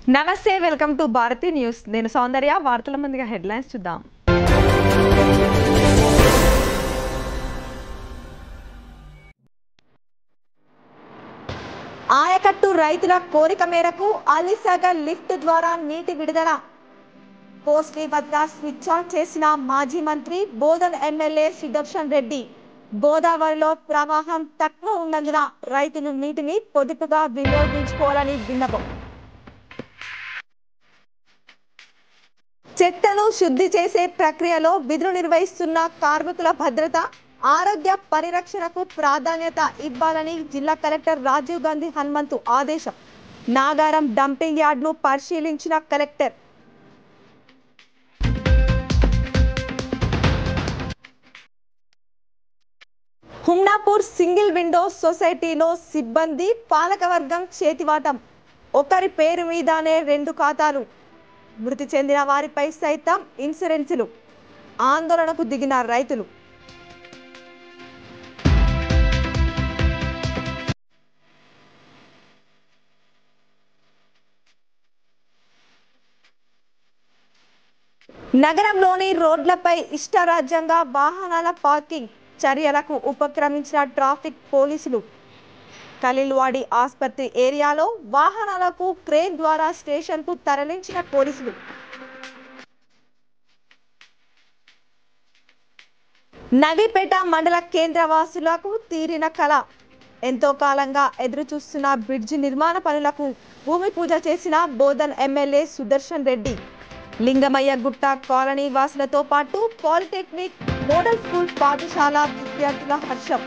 నమస్తే welcome to Bharati news నేను సౌందర్య వార్తల ముందుగా హెడ్లైన్స్ చూద్దాం ఆయకట్టు రైతుల కోరిక మేరకు అలీసాగర్ లిఫ్ట్ ద్వారా నీటి విడుదల పోస్ట్లీ వద్ద స్విచ్ ఆన్ చేసిన మాజీ మంత్రి బోధన్ ఎమ్మెల్యే సుదర్శన్ రెడ్డి గోదావరిలో ప్రవాహం తక్కువ ఉన్నందున రైతులు నీటిని పొదుపుగా వినియోగించుకోవాలని విన్నపం చెత్తను శుద్ధి చేసే ప్రక్రియలో విధులు నిర్వహిస్తున్న కార్మికుల భద్రత ఆరోగ్య పరిరక్షణకు ప్రాధాన్యత ఇవ్వాలని జిల్లా కలెక్టర్ రాజీవ్ గాంధీ హనుమంతు ఆదేశం నాగారం డంపింగ్ యార్డ్ను పరిశీలించిన కలెక్టర్ హుమ్నాపూర్ సింగిల్ విండో సొసైటీలో సిబ్బంది పాలకవర్గం చేతివాటం ఒకరి పేరు మీదనే రెండు ఖాతాలు మృతి చెందిన వారిపై సైతం ఇన్సూరెన్సులు ఆందోళనకు దిగిన రైతులు నగరంలోని రోడ్లపై ఇష్టరాజ్యంగా వాహనాల పార్కింగ్ చర్యలకు ఉపక్రమించిన ట్రాఫిక్ పోలీసులు ఖలీల్వాడి ఆసుపత్రి ఏరియాలో వాహనాలకు క్రేన్ ద్వారా స్టేషన్కు తరలించిన పోలీసులు నవీపేట మండల కేంద్ర వాసులకు తీరిన కళ ఎంతో కాలంగా ఎదురు చూస్తున్న బ్రిడ్జి నిర్మాణ పనులకు భూమి పూజ చేసిన బోధన్ ఎమ్మెల్యే సుదర్శన్ రెడ్డి లింగమయ్య గుట్ట కాలనీ వాసులతో పాటు పాలిటెక్నిక్ మోడల్ స్కూల్ పాఠశాల విద్యార్థుల హర్షం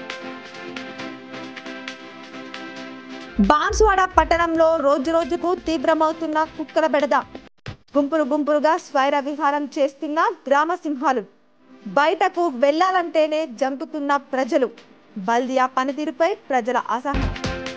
బాన్స్వాడ పట్టణంలో రోజు రోజుకు తీవ్రమవుతున్న కుక్కల బెడద గుంపులు గుంపులుగా స్వైర విహారం చేస్తున్న గ్రామ సింహాలు బయటకు వెళ్ళాలంటేనే జంపుతున్న ప్రజలు బల్దియా పనితీరుపై ప్రజల అసహనం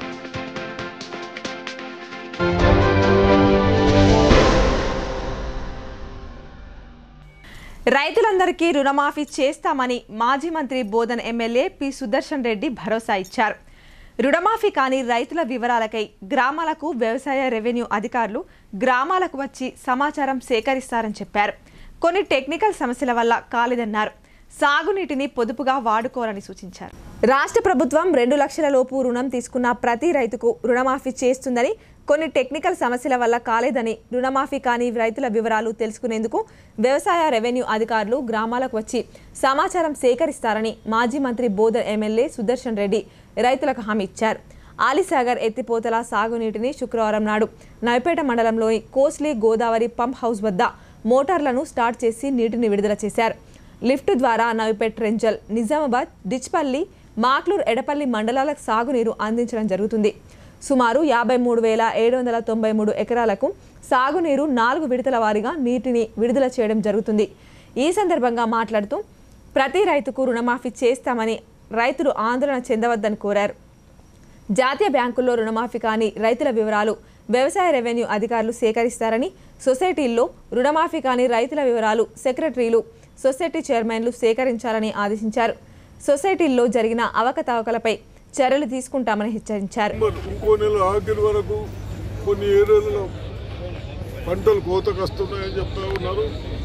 రైతులందరికీ రుణమాఫీ చేస్తామని మాజీ మంత్రి బోధన్ ఎమ్మెల్యే పి సుదర్శన్ రెడ్డి భరోసా ఇచ్చారు రుణమాఫీ కాని రైతుల వివరాలకై గ్రామాలకు వ్యవసాయ రెవెన్యూ అధికారులు గ్రామాలకు వచ్చి సమాచారం సేకరిస్తారని చెప్పారు కొన్ని టెక్నికల్ సమస్యల వల్ల కాలేదన్నారు సాగునీటిని పొదుపుగా వాడుకోవాలని సూచించారు రాష్ట్ర ప్రభుత్వం రెండు లక్షల లోపు రుణం తీసుకున్న ప్రతి రైతుకు రుణమాఫీ చేస్తుందని కొన్ని టెక్నికల్ సమస్యల వల్ల కాలేదని రుణమాఫీ కాని రైతుల వివరాలు తెలుసుకునేందుకు వ్యవసాయ రెవెన్యూ అధికారులు గ్రామాలకు వచ్చి సమాచారం సేకరిస్తారని మాజీ మంత్రి బోధర్ ఎమ్మెల్యే సుదర్శన్ రెడ్డి రైతులకు హామీ ఇచ్చారు ఆలిసాగర్ ఎత్తిపోతల సాగునీటిని శుక్రవారం నాడు నవిపేట మండలంలోని కోస్లీ గోదావరి పంప్ హౌస్ వద్ద మోటార్లను స్టార్ట్ చేసి నీటిని విడుదల చేశారు లిఫ్ట్ ద్వారా నవిపేట్ రెంజల్ నిజామాబాద్ డిచ్పల్లి మాక్లూర్ ఎడపల్లి మండలాలకు సాగునీరు అందించడం జరుగుతుంది సుమారు యాభై మూడు వేల ఏడు వందల తొంభై మూడు ఎకరాలకు సాగునీరు నాలుగు విడతల వారీగా నీటిని విడుదల చేయడం జరుగుతుంది ఈ సందర్భంగా మాట్లాడుతూ ప్రతి రైతుకు రుణమాఫీ చేస్తామని రైతులు ఆందోళన చెందవద్దని కోరారు జాతీయ బ్యాంకుల్లో రుణమాఫీ కాని రైతుల వివరాలు వ్యవసాయ రెవెన్యూ అధికారులు సేకరిస్తారని సొసైటీల్లో రుణమాఫీ కాని రైతుల వివరాలు సెక్రటరీలు సొసైటీ చైర్మన్లు సేకరించాలని ఆదేశించారు సొసైటీల్లో జరిగిన అవకతవకలపై చర్యలు తీసుకుంటామని హెచ్చరించారు మరి ఇంకో నెల ఆఖరి వరకు కొన్ని ఏరియాలలో పంటలు కోతకు వస్తున్నాయని చెప్తా ఉన్నారు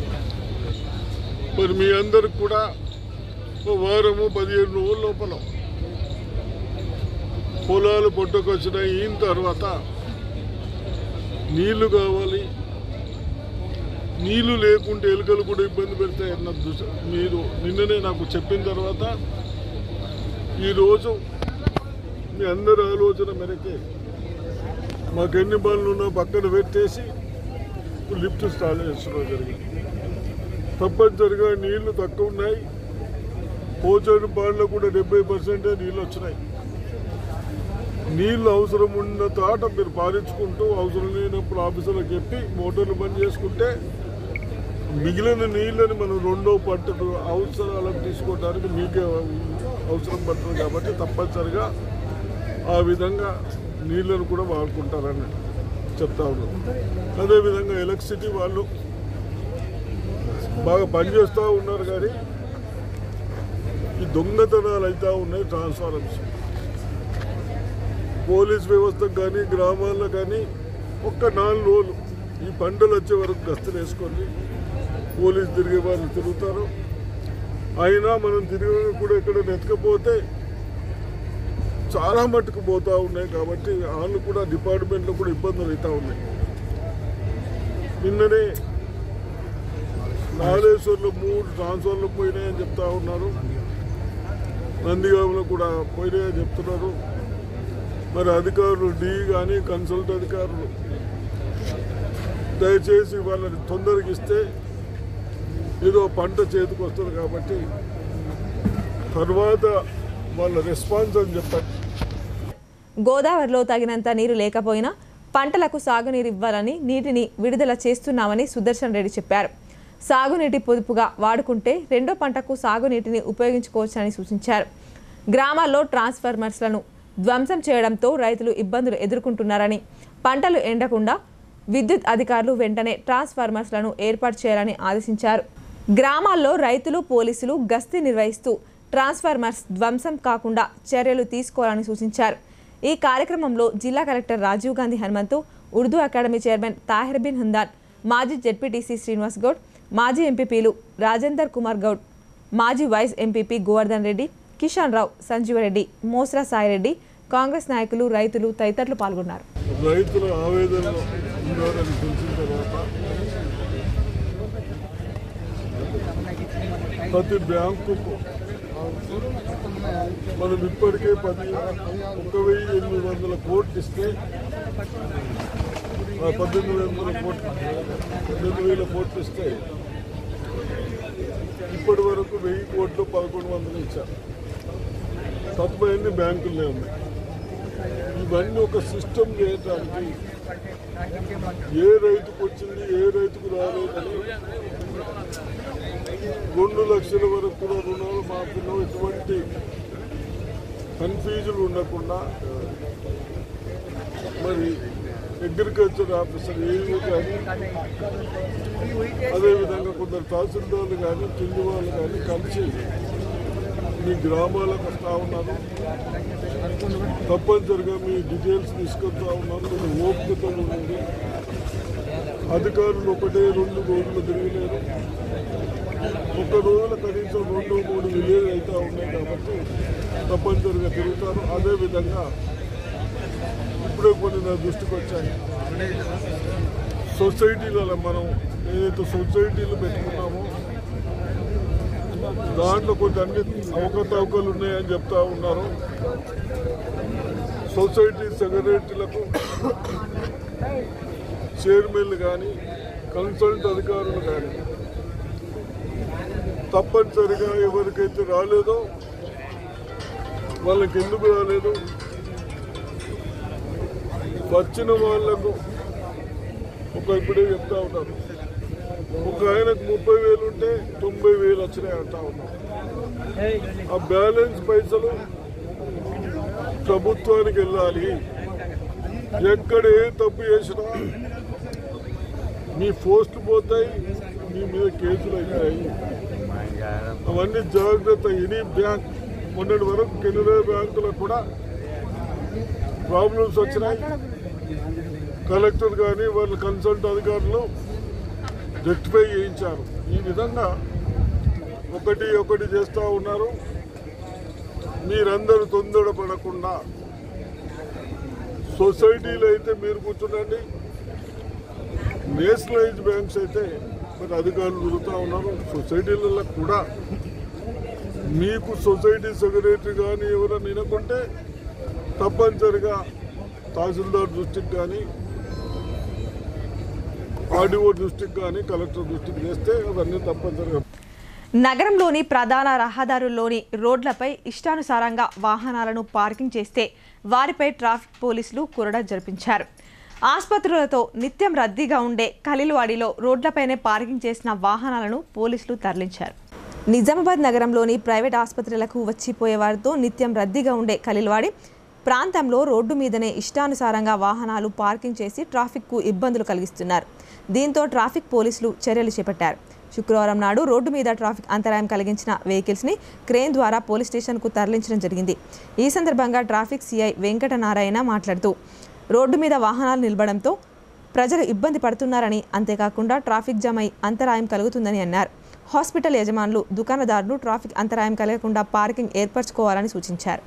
మరి మీ అందరికి కూడా ఓ వారము పదిహేను రోజుల లోపల పొలాలు పొట్టకొచ్చినాయి అయిన తర్వాత నీళ్లు కావాలి నీళ్లు లేకుంటే ఎలుకలు కూడా ఇబ్బంది పెడతాయన్న దృష్టి మీరు నిన్ననే నాకు చెప్పిన తర్వాత ఈరోజు మీ అందరి ఆలోచన మేరకే మాకు ఎన్ని పనులు ఉన్నా పక్కన పెట్టేసి లిఫ్ట్ స్టార్ట్ చేస్తున్నాం జరిగింది తప్పనిసరిగా నీళ్లు తక్కువ ఉన్నాయి పోచని పాడులో కూడా డెబ్బై పర్సెంటే నీళ్ళు వచ్చినాయి నీళ్ళు అవసరం ఉన్న తాట మీరు పాలించుకుంటూ అవసరం లేనప్పుడు ఆఫీసులకు చెప్పి మోటార్లు బంద్ చేసుకుంటే మిగిలిన నీళ్ళని మనం రెండో పంట అవసరాలకు తీసుకోవడానికి మీకే అవసరం పడుతుంది కాబట్టి తప్పనిసరిగా ఆ విధంగా నీళ్ళను కూడా వాడుకుంటారని చెప్తా ఉన్నాం అదేవిధంగా ఎలక్ట్రిసిటీ వాళ్ళు బాగా పనిచేస్తూ ఉన్నారు కానీ ఈ దొంగతనాలు అవుతూ ఉన్నాయి ట్రాన్స్ఫార్మర్స్ పోలీస్ వ్యవస్థకు కానీ గ్రామాల్లో కానీ ఒక్క నాలుగు రోజులు ఈ పంటలు వచ్చే వరకు గస్తులు వేసుకోండి పోలీసు తిరిగే వాళ్ళు తిరుగుతారు అయినా మనం తిరిగి కూడా ఇక్కడ నెతకపోతే చాలా మట్టుకు పోతూ ఉన్నాయి కాబట్టి వాళ్ళు కూడా డిపార్ట్మెంట్లో కూడా ఇబ్బందులు అవుతూ ఉన్నాయి నిన్ననే నాగేశ్వర్లో మూడు ట్రాన్స్ఫర్లు పోయినాయని చెప్తా ఉన్నారు నందిగామలో కూడా పోయినాయని చెప్తున్నారు మరి అధికారులు డి కానీ కన్సల్ట్ అధికారులు దయచేసి వాళ్ళని తొందరగా ఇస్తే ఏదో పంట చేతికి వస్తుంది కాబట్టి తర్వాత వాళ్ళ రెస్పాన్స్ అని చెప్పండి గోదావరిలో తగినంత నీరు లేకపోయినా పంటలకు సాగునీరు ఇవ్వాలని నీటిని విడుదల చేస్తున్నామని సుదర్శన్ రెడ్డి చెప్పారు సాగునీటి పొదుపుగా వాడుకుంటే రెండో పంటకు సాగునీటిని ఉపయోగించుకోవచ్చని సూచించారు గ్రామాల్లో ట్రాన్స్ఫార్మర్స్లను ధ్వంసం చేయడంతో రైతులు ఇబ్బందులు ఎదుర్కొంటున్నారని పంటలు ఎండకుండా విద్యుత్ అధికారులు వెంటనే ట్రాన్స్ఫార్మర్స్లను ఏర్పాటు చేయాలని ఆదేశించారు గ్రామాల్లో రైతులు పోలీసులు గస్తీ నిర్వహిస్తూ ట్రాన్స్ఫార్మర్స్ ధ్వంసం కాకుండా చర్యలు తీసుకోవాలని సూచించారు ఈ కార్యక్రమంలో జిల్లా collector Rajiv Gandhi Hanumanthu Urdu academy chairman Tahir Bin Hamdan మాజీ జెడ్పీటీసీ శ్రీనివాస్ గౌడ్ మాజీ ఎంపీపీలు రాజేందర్ కుమార్ గౌడ్ మాజీ వైస్ ఎంపీపీ గోవర్ధన్ రెడ్డి కిషన్ రావు సంజీవరెడ్డి మోస్రా సాయిరెడ్డి కాంగ్రెస్ నాయకులు రైతులు తదితరులు పాల్గొన్నారు రైతుల ఆవేదన ఉన్నారని తెలిసిన తర్వాత ప్రతి బ్యాంకుకు మనం ఇప్పటికే పది ఒక వెయ్యి ఎనిమిది వందల కోట్లు ఇస్తే ఆ పద్దెనిమిది వందల కోట్లు పద్దెనిమిది వేల కోట్లు ఇస్తే ఇప్పటి వరకు వెయ్యి కోట్లు పదకొండు వందలు ఇచ్చారు తప్పని బ్యాంకులే ఉన్నాయి ఇవన్నీ ఒక సిస్టమ్ చేయడానికి ఏ రైతుకు వచ్చింది ఏ రైతుకు రాలేదని రెండు లక్షల వరకు కూడా రుణాలు మాఫీలో ఎటువంటి కన్ఫ్యూజన్ ఉండకుండా మరి అగ్రికల్చర్ ఆఫీసర్ ఏవి కానీ అదేవిధంగా కొందరు తహసీల్దార్లు కానీ కింది వాళ్ళు కానీ కలిసి మీ గ్రామాలకు వస్తూ ఉన్నారు తప్పనిసరిగా మీ డీటెయిల్స్ తీసుకొస్తా ఉన్నారు మీరు ఓపికతో ఉండండి అధికారులు ఒకటే రెండు రోజులు తిరగలేరు ఒక రోజుల కనీసం రెండు మూడు విలేజ్ అయితే ఉన్నాయి కాబట్టి తప్పనిసరిగా తిరుగుతారు అదేవిధంగా ఇప్పుడే కొన్ని నా దృష్టికి వచ్చాయి సొసైటీలలో మనం ఏదైతే సొసైటీలు పెట్టుకున్నామో దాంట్లో కొన్ని అన్ని అవకతవకలు ఉన్నాయని చెప్తా ఉన్నారు సొసైటీ సెక్రటరీలకు చైర్మన్లు కానీ కన్సల్ట్ అధికారులు కానీ తప్పనిసరిగా ఎవరికైతే రాలేదో వాళ్ళకి ఎందుకు రాలేదు వచ్చిన వాళ్లకు ఒక ఇప్పుడే చెప్తా ఉన్నారు ఒక ఆయనకు ముప్పై వేలు ఉంటే తొంభై వేలు వచ్చినాయి అంటా ఉన్నారు ఆ బ్యాలెన్స్ పైసలు ప్రభుత్వానికి వెళ్ళాలి ఎక్కడ ఏ తప్పు చేసినా మీ పోస్టులు పోతాయి మీ మీద కేసులు అవుతాయి అవన్నీ జాగ్రత్త ఎనీ బ్యాంక్ మొన్నటి వరకు కెనరా బ్యాంకులకు కూడా ప్రాబ్లమ్స్ వచ్చినాయి కలెక్టర్ కానీ వాళ్ళ కన్సల్ట్ అధికారులు రెక్టిఫై చేయించారు ఈ విధంగా ఒకటి ఒకటి చేస్తూ ఉన్నారు మీరందరూ తొందరపడకుండా సొసైటీలో అయితే మీరు కూర్చుండండి నేషనలైజ్ బ్యాంక్స్ అయితే మరి అధికారులు తిరుగుతూ ఉన్నారు సొసైటీలలో కూడా మీకు సొసైటీ సెక్రటరీ కానీ ఎవరైనా వినకుంటే తప్పనిసరిగా తహసీల్దార్ దృష్టికి కానీ ఆర్డీఓ దృష్టికి కానీ కలెక్టర్ దృష్టికి చేస్తే అవన్నీ తప్పనిసరిగా నగరంలోని ప్రధాన రహదారుల్లోని రోడ్లపై ఇష్టానుసారంగా వాహనాలను పార్కింగ్ చేస్తే వారిపై ట్రాఫిక్ పోలీసులు కురడ జరిపించారు ఆసుపత్రులతో నిత్యం రద్దీగా ఉండే ఖలీల్వాడిలో రోడ్లపైనే పార్కింగ్ చేసిన వాహనాలను పోలీసులు తరలించారు నిజామాబాద్ నగరంలోని ప్రైవేట్ ఆసుపత్రులకు వచ్చిపోయే వారితో నిత్యం రద్దీగా ఉండే ఖలీల్వాడి ప్రాంతంలో రోడ్డు మీదనే ఇష్టానుసారంగా వాహనాలు పార్కింగ్ చేసి ట్రాఫిక్కు ఇబ్బందులు కలిగిస్తున్నారు దీంతో ట్రాఫిక్ పోలీసులు చర్యలు చేపట్టారు శుక్రవారం నాడు రోడ్డు మీద ట్రాఫిక్ అంతరాయం కలిగించిన వెహికల్స్ని క్రేన్ ద్వారా పోలీస్ స్టేషన్కు తరలించడం జరిగింది ఈ సందర్భంగా ట్రాఫిక్ సిఐ వెంకటనారాయణ మాట్లాడుతూ రోడ్డు మీద వాహనాలు నిలబడంతో ప్రజలు ఇబ్బంది పడుతున్నారని అంతేకాకుండా ట్రాఫిక్ జామ్ అయి అంతరాయం కలుగుతుందని అన్నారు హాస్పిటల్ యజమానులు దుకాణదారులు ట్రాఫిక్ అంతరాయం కలగకుండా పార్కింగ్ ఏర్పరచుకోవాలని సూచించారు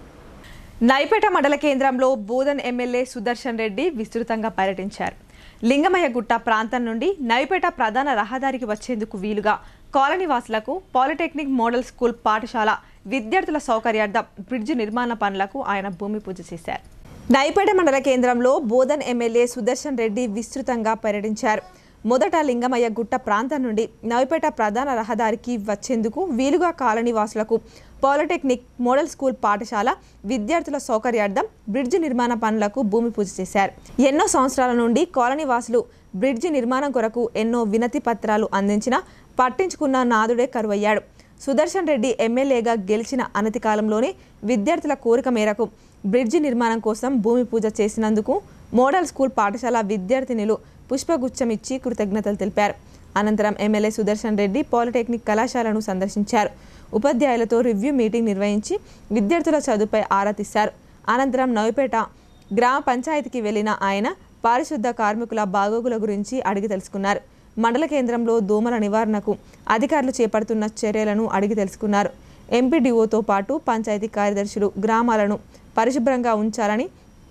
నైపేట మండల కేంద్రంలో బోధన్ ఎమ్మెల్యే సుదర్శన్ రెడ్డి విస్తృతంగా పర్యటించారు లింగమయ్య గుట్ట ప్రాంతం నుండి నైపేట ప్రధాన రహదారికి వచ్చేందుకు వీలుగా కాలనీ వాసులకు పాలిటెక్నిక్ మోడల్ స్కూల్ పాఠశాల విద్యార్థుల సౌకర్యార్థం బ్రిడ్జి నిర్మాణ పనులకు ఆయన భూమి పూజ చేశారు నైపేట మండల కేంద్రంలో బోధన్ ఎమ్మెల్యే సుదర్శన్ రెడ్డి విస్తృతంగా పర్యటించారు మొదట లింగమయ్య గుట్ట ప్రాంతం నుండి నవిపేట ప్రధాన రహదారికి వచ్చేందుకు వీలుగా కాలనీ వాసులకు పాలిటెక్నిక్ మోడల్ స్కూల్ పాఠశాల విద్యార్థుల సౌకర్యార్థం బ్రిడ్జి నిర్మాణ పనులకు భూమి పూజ చేశారు ఎన్నో సంవత్సరాల నుండి కాలనీ వాసులు బ్రిడ్జి నిర్మాణం కొరకు ఎన్నో వినతి పత్రాలు అందించినా పట్టించుకున్న నాదుడే కరువయ్యాడు సుదర్శన్ రెడ్డి ఎమ్మెల్యేగా గెలిచిన అనతి కాలంలోనే విద్యార్థుల కోరిక మేరకు బ్రిడ్జి నిర్మాణం కోసం భూమి పూజ చేసినందుకు మోడల్ స్కూల్ పాఠశాల విద్యార్థినులు పుష్పగుచ్చం ఇచ్చి కృతజ్ఞతలు తెలిపారు అనంతరం ఎమ్మెల్యే సుదర్శన్ రెడ్డి పాలిటెక్నిక్ కళాశాలను సందర్శించారు ఉపాధ్యాయులతో రివ్యూ మీటింగ్ నిర్వహించి విద్యార్థుల చదువుపై ఆరా తీశారు అనంతరం నవిపేట గ్రామ పంచాయతీకి వెళ్లిన ఆయన పారిశుద్ధ కార్మికుల బాగోగుల గురించి అడిగి తెలుసుకున్నారు మండల కేంద్రంలో దోమల నివారణకు అధికారులు చేపడుతున్న చర్యలను అడిగి తెలుసుకున్నారు ఎంపీడీఓతో పాటు పంచాయతీ కార్యదర్శులు గ్రామాలను పరిశుభ్రంగా ఉంచాలని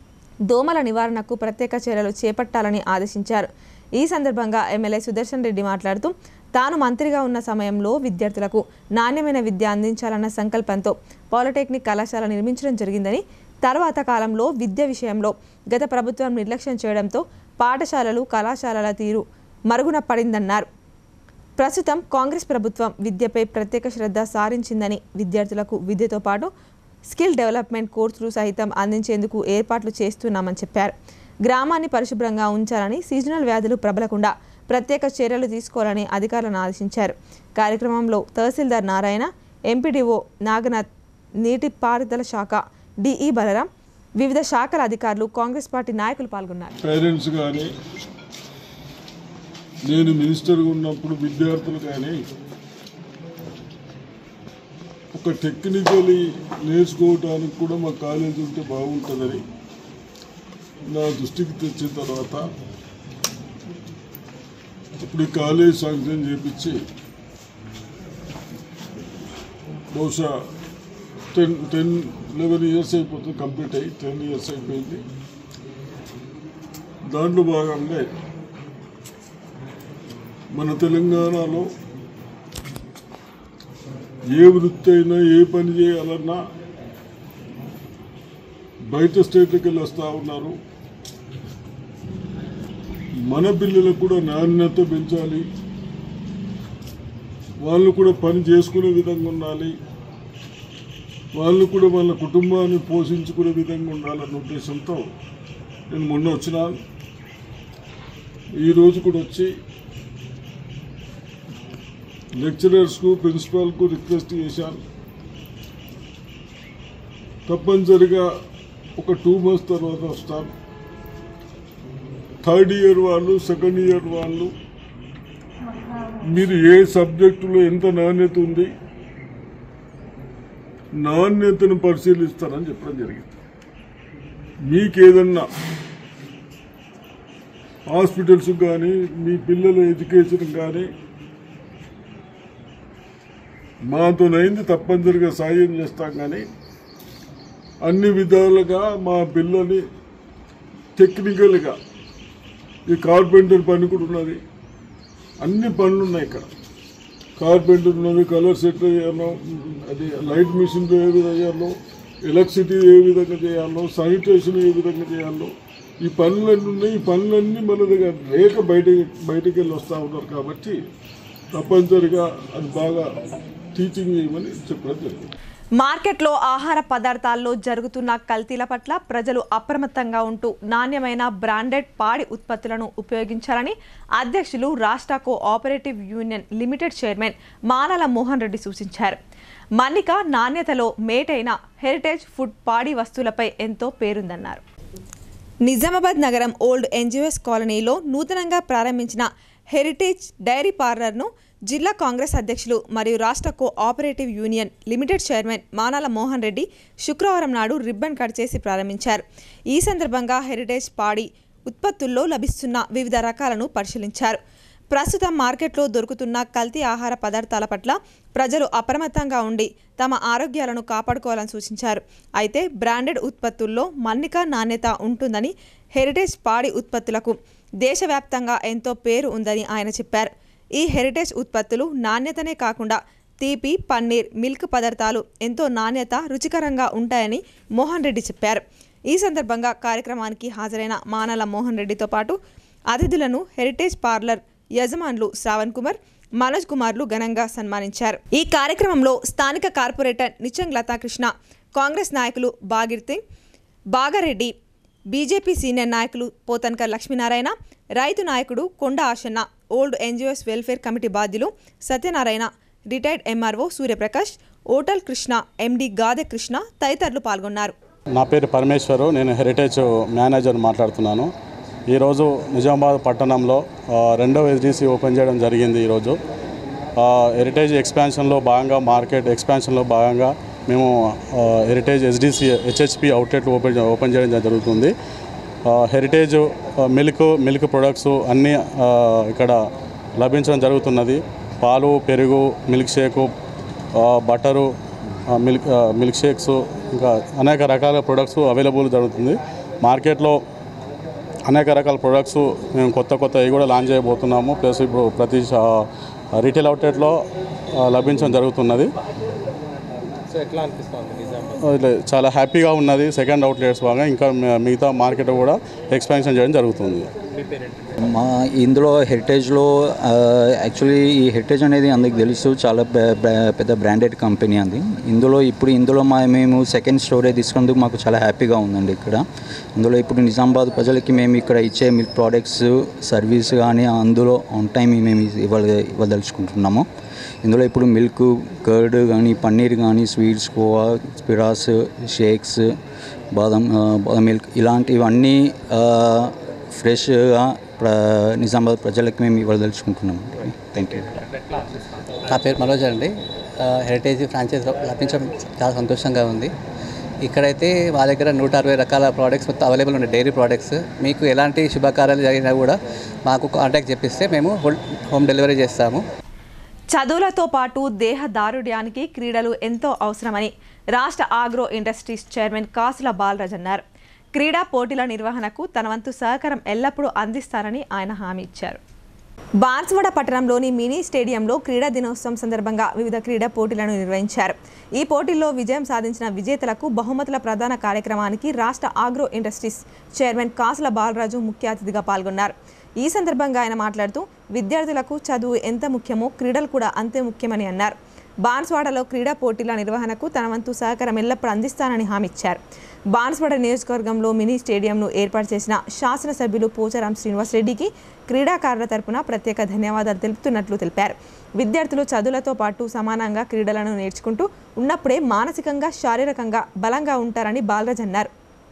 దోమల నివారణకు ప్రత్యేక చర్యలు చేపట్టాలని ఆదేశించారు ఈ సందర్భంగా ఎమ్మెల్యే సుదర్శన్ రెడ్డి మాట్లాడుతూ తాను మంత్రిగా ఉన్న సమయంలో విద్యార్థులకు నాణ్యమైన విద్య అందించాలన్న సంకల్పంతో పాలిటెక్నిక్ కళాశాల నిర్మించడం జరిగిందని తర్వాత కాలంలో విద్య విషయంలో గత ప్రభుత్వం నిర్లక్ష్యం చేయడంతో పాఠశాలలు కళాశాలల తీరు మరుగున పడిందన్నారు ప్రస్తుతం కాంగ్రెస్ ప్రభుత్వం విద్యపై ప్రత్యేక శ్రద్ధ సారించిందని విద్యార్థులకు విద్యతో పాటు స్కిల్ డెవలప్మెంట్ కోర్సులు సహితం అందించేందుకు ఏర్పాట్లు చేస్తున్నామని చెప్పారు గ్రామాన్ని పరిశుభ్రంగా ఉంచాలని సీజనల్ వ్యాధులు ప్రబలకుండా ప్రత్యేక చర్యలు తీసుకోవాలని అధికారులను ఆదేశించారు కార్యక్రమంలో తహసీల్దార్ నారాయణ ఎంపీడీఓ నాగనాథ్ నీటిపారుదల శాఖ డిఈ బలరాం వివిధ శాఖల అధికారులు కాంగ్రెస్ పార్టీ నాయకులు పాల్గొన్నారు పేరెంట్స్ కానీ నేను మినిస్టర్గా ఉన్నప్పుడు విద్యార్థులు కానీ ఒక టెక్నికలీ నేర్చుకోవడానికి కూడా మా కాలేజీ ఉంటే బాగుంటుందని నా దృష్టికి తెచ్చిన తర్వాత ఇప్పుడు ఈ కాలేజ్ శాంక్షన్ చేపించి బహుశా టెన్ టెన్ లెవెన్ ఇయర్స్ అయిపోతుంది కంప్లీట్ అయ్యి టెన్ ఇయర్స్ అయిపోయింది దాంట్లో భాగంగా మన తెలంగాణలో ఏ వృత్తి అయినా ఏ పని చేయాలన్నా బయట స్టేట్కి వెళ్ళి వస్తూ ఉన్నారు మన పిల్లలకు కూడా నాణ్యత పెంచాలి వాళ్ళు కూడా పని చేసుకునే విధంగా ఉండాలి వాళ్ళు కూడా వాళ్ళ కుటుంబాన్ని పోషించుకునే విధంగా ఉండాలన్న ఉద్దేశంతో నేను మొన్న వచ్చినాను ఈరోజు కూడా వచ్చి లెక్చరర్స్కు ప్రిన్సిపాల్కు రిక్వెస్ట్ చేశాను తప్పనిసరిగా ఒక టూ మంత్స్ తర్వాత వస్తాను థర్డ్ ఇయర్ వాళ్ళు సెకండ్ ఇయర్ వాళ్ళు మీరు ఏ సబ్జెక్టులో ఎంత నాణ్యత ఉంది నాణ్యతను పరిశీలిస్తారని చెప్పడం జరిగింది మీకేదన్నా హాస్పిటల్స్ కానీ మీ పిల్లల ఎడ్యుకేషన్ కానీ మాతోనైంది తప్పనిసరిగా సాయం చేస్తాం కానీ అన్ని విధాలుగా మా పిల్లని టెక్నికల్గా ఈ కార్పెంటర్ పని కూడా ఉన్నది అన్ని పనులు ఉన్నాయి ఇక్కడ కార్పెంటర్ ఉన్నది కలర్ సెట్ చేయాలో అది లైట్ మిషన్తో ఏ విధంగా చేయాలో ఎలక్ట్రిసిటీ ఏ విధంగా చేయాలో శానిటేషన్ ఏ విధంగా చేయాలో ఈ పనులన్నీ ఉన్నాయి ఈ పనులన్నీ మన దగ్గర లేక బయట బయటికి వెళ్ళి వస్తూ ఉన్నారు కాబట్టి తప్పనిసరిగా అది బాగా టీచింగ్ చేయమని చెప్పడం జరిగింది మార్కెట్లో ఆహార పదార్థాల్లో జరుగుతున్న కల్తీల పట్ల ప్రజలు అప్రమత్తంగా ఉంటూ నాణ్యమైన బ్రాండెడ్ పాడి ఉత్పత్తులను ఉపయోగించాలని అధ్యక్షులు రాష్ట్ర cooperative union limited chairman Manala Mohan Reddy సూచించారు మన్నిక నాణ్యతలో మేటైన హెరిటేజ్ ఫుడ్ పాడి వస్తువులపై ఎంతో పేరుందన్నారు నిజామాబాద్ నగరం ఓల్డ్ ఎన్జిఓఎస్ కాలనీలో నూతనంగా ప్రారంభించిన హెరిటేజ్ డైరీ పార్లర్ను జిల్లా కాంగ్రెస్ అధ్యక్షులు మరియు రాష్ట్ర cooperative union limited chairman Manala Mohan Reddy శుక్రవారం నాడు రిబ్బన్ కట్ చేసి ప్రారంభించారు ఈ సందర్భంగా హెరిటేజ్ పాడి ఉత్పత్తుల్లో లభిస్తున్న వివిధ రకాలను పరిశీలించారు ప్రస్తుతం మార్కెట్లో దొరుకుతున్న కల్తీ ఆహార పదార్థాల పట్ల ప్రజలు అప్రమత్తంగా ఉండి తమ ఆరోగ్యాలను కాపాడుకోవాలని సూచించారు అయితే బ్రాండెడ్ ఉత్పత్తుల్లో మన్నిక నాణ్యత ఉంటుందని హెరిటేజ్ పాడి ఉత్పత్తులకు దేశవ్యాప్తంగా ఎంతో పేరు ఉందని ఆయన చెప్పారు ఈ హెరిటేజ్ ఉత్పత్తులు నాణ్యతనే కాకుండా తీపి పన్నీర్ మిల్క్ పదార్థాలు ఎంతో నాణ్యత రుచికరంగా ఉంటాయని మోహన్ రెడ్డి చెప్పారు ఈ సందర్భంగా కార్యక్రమానికి హాజరైన మానల మోహన్ రెడ్డితో పాటు అతిథులను హెరిటేజ్ పార్లర్ యజమానులు శ్రావణ్ కుమార్ మనోజ్ కుమార్లు ఘనంగా సన్మానించారు ఈ కార్యక్రమంలో స్థానిక కార్పొరేటర్ నిచంగ్ లతాకృష్ణ కాంగ్రెస్ నాయకులు బాగిర్తి బాగారెడ్డి బీజేపీ సీనియర్ నాయకులు పోతన్కర్ లక్ష్మీనారాయణ రైతు నాయకుడు Konda Ashanna old NGOs welfare committee బాధ్యులు Satyanarayana retired MRO Suryaprakash hotel Krishna MD Gade Krishna తదితరులు పాల్గొన్నారు నా పేరు పరమేశ్వరు నేను హెరిటేజ్ మేనేజర్ మాట్లాడుతున్నాను ఈరోజు నిజామాబాద్ పట్టణంలో ఆ, రెండవ ఎస్డిసి ఓపెన్ చేయడం జరిగింది ఈరోజు ఆ, హెరిటేజ్ ఎక్స్పాన్షన్లో భాగంగా మార్కెట్ ఎక్స్పాన్షన్లో భాగంగా మేము ఆ, Heritage SDC HHP outlet open open చేయడం జరుగుతుంది ఆ, హెరిటేజ్ ఆ, మిల్క్ మిల్క్ ప్రొడక్ట్స్ అన్నీ ఆ, ఇక్కడ లభించడం జరుగుతున్నది పాలు పెరుగు మిల్క్ షేకు ఆ, బటరు ఆ, మిల్క్ ఆ, మిల్క్ షేక్స్ ఇంకా అనేక రకాల ప్రొడక్ట్స్ అవైలబుల్ జరుగుతుంది మార్కెట్లో అనేక రకాల ప్రొడక్ట్స్ మేము కొత్త కొత్తవి కూడా లాంచ్ చేయబోతున్నాము ప్లస్ ఇప్పుడు ప్రతి షా- రీటైల్ అవుట్లెట్లో ఆ, లభించడం జరుగుతున్నది సో ఎట్లా అనిపిస్తుంది నిజామాబాద్ ఇట్లా చాలా హ్యాపీగా ఉన్నది సెకండ్ అవుట్లెట్స్ బాగా ఇంకా మి- మిగతా మార్కెట్ కూడా ఎక్స్పాన్షన్ చేయడం జరుగుతుంది మీ పేరెంట్ మా ఇందులో హెరిటేజ్లో ఆ, యాక్చువల్లీ ఈ హెరిటేజ్ అనేది అందరికి తెలుసు చాలా పె- పె- పెద్ద బ్రాండెడ్ కంపెనీ అది ఇందులో ఇప్పుడు ఇందులో మా మేము సెకండ్ స్టోరేజ్ తీసుకున్నందుకు మాకు చాలా హ్యాపీగా ఉందండి ఇక్కడ అందులో ఇప్పుడు నిజామాబాద్ ప్రజలకి మేము ఇక్కడ ఇచ్చే మిల్క్ ప్రోడక్ట్స్ సర్వీస్ కానీ అందులో ఆన్ టైం మేము ఇవ్వ ఇవ్వదలుచుకుంటున్నాము ఇందులో ఇప్పుడు మిల్క్ కర్డ్ కానీ పన్నీర్ కానీ స్వీట్స్ కోవా స్పిరాస్ షేక్స్ బాదం ఆ, బాదం మిల్క్ ఇలాంటివన్నీ ఆ, ఫ్రెష్గా ప్ర నిజామాబాద్ ప్రజలకు మేము ఇవ్వదలుచుకుంటున్నాం థ్యాంక్ యూ నా పేరు మనోజ్ అండి ఆ, హెరిటేజ్ ఫ్రాంచైజ్ లభించడం చాలా సంతోషంగా ఉంది ఇక్కడైతే మా దగ్గర నూట అరవై రకాల ప్రోడక్ట్స్ మొత్తం అవైలబుల్ ఉన్నాయి డైరీ ప్రోడక్ట్స్ మీకు ఎలాంటి శుభకార్యాలు జరిగినా కూడా మాకు కాంటాక్ట్ చెప్పిస్తే మేము హోల్- హోమ్ డెలివరీ చేస్తాము చదువులతో పాటు దేహ దారుఢ్యానికి క్రీడలు ఎంతో అవసరమని రాష్ట్ర ఆగ్రో ఇండస్ట్రీస్ చైర్మన్ కాసుల బాలరాజ్ అన్నారు క్రీడా పోటీల నిర్వహణకు తన వంతు సహకారం ఎల్లప్పుడూ అందిస్తారని ఆయన హామీ ఇచ్చారు బాన్స్వాడ పట్టణంలోని మినీ స్టేడియంలో క్రీడా దినోత్సవం సందర్భంగా వివిధ క్రీడా పోటీలను నిర్వహించారు ఈ పోటీల్లో విజయం సాధించిన విజేతలకు బహుమతుల ప్రధాన కార్యక్రమానికి రాష్ట్ర ఆగ్రో ఇండస్ట్రీస్ చైర్మన్ కాసుల బాలరాజు ముఖ్య అతిథిగా పాల్గొన్నారు ఈ సందర్భంగా ఆయన మాట్లాడుతూ విద్యార్థులకు చదువు ఎంత ముఖ్యమో క్రీడలు కూడా అంతే ముఖ్యమని అన్నారు బాన్స్వాడలో క్రీడా పోటీల నిర్వహణకు తన వంతు సహకారం ఎల్లప్పుడూ అందిస్తానని హామీ ఇచ్చారు బాన్స్వాడ నియోజకవర్గంలో మినీ స్టేడియంను ఏర్పాటు చేసిన శాసనసభ్యులు పోచారం శ్రీనివాసరెడ్డికి క్రీడాకారుల తరపున ప్రత్యేక ధన్యవాదాలు తెలుపుతున్నట్లు తెలిపారు విద్యార్థులు చదువులతో పాటు సమానంగా క్రీడలను నేర్చుకుంటూ ఉన్నప్పుడే మానసికంగా శారీరకంగా బలంగా ఉంటారని బాలరాజ్ అన్నారు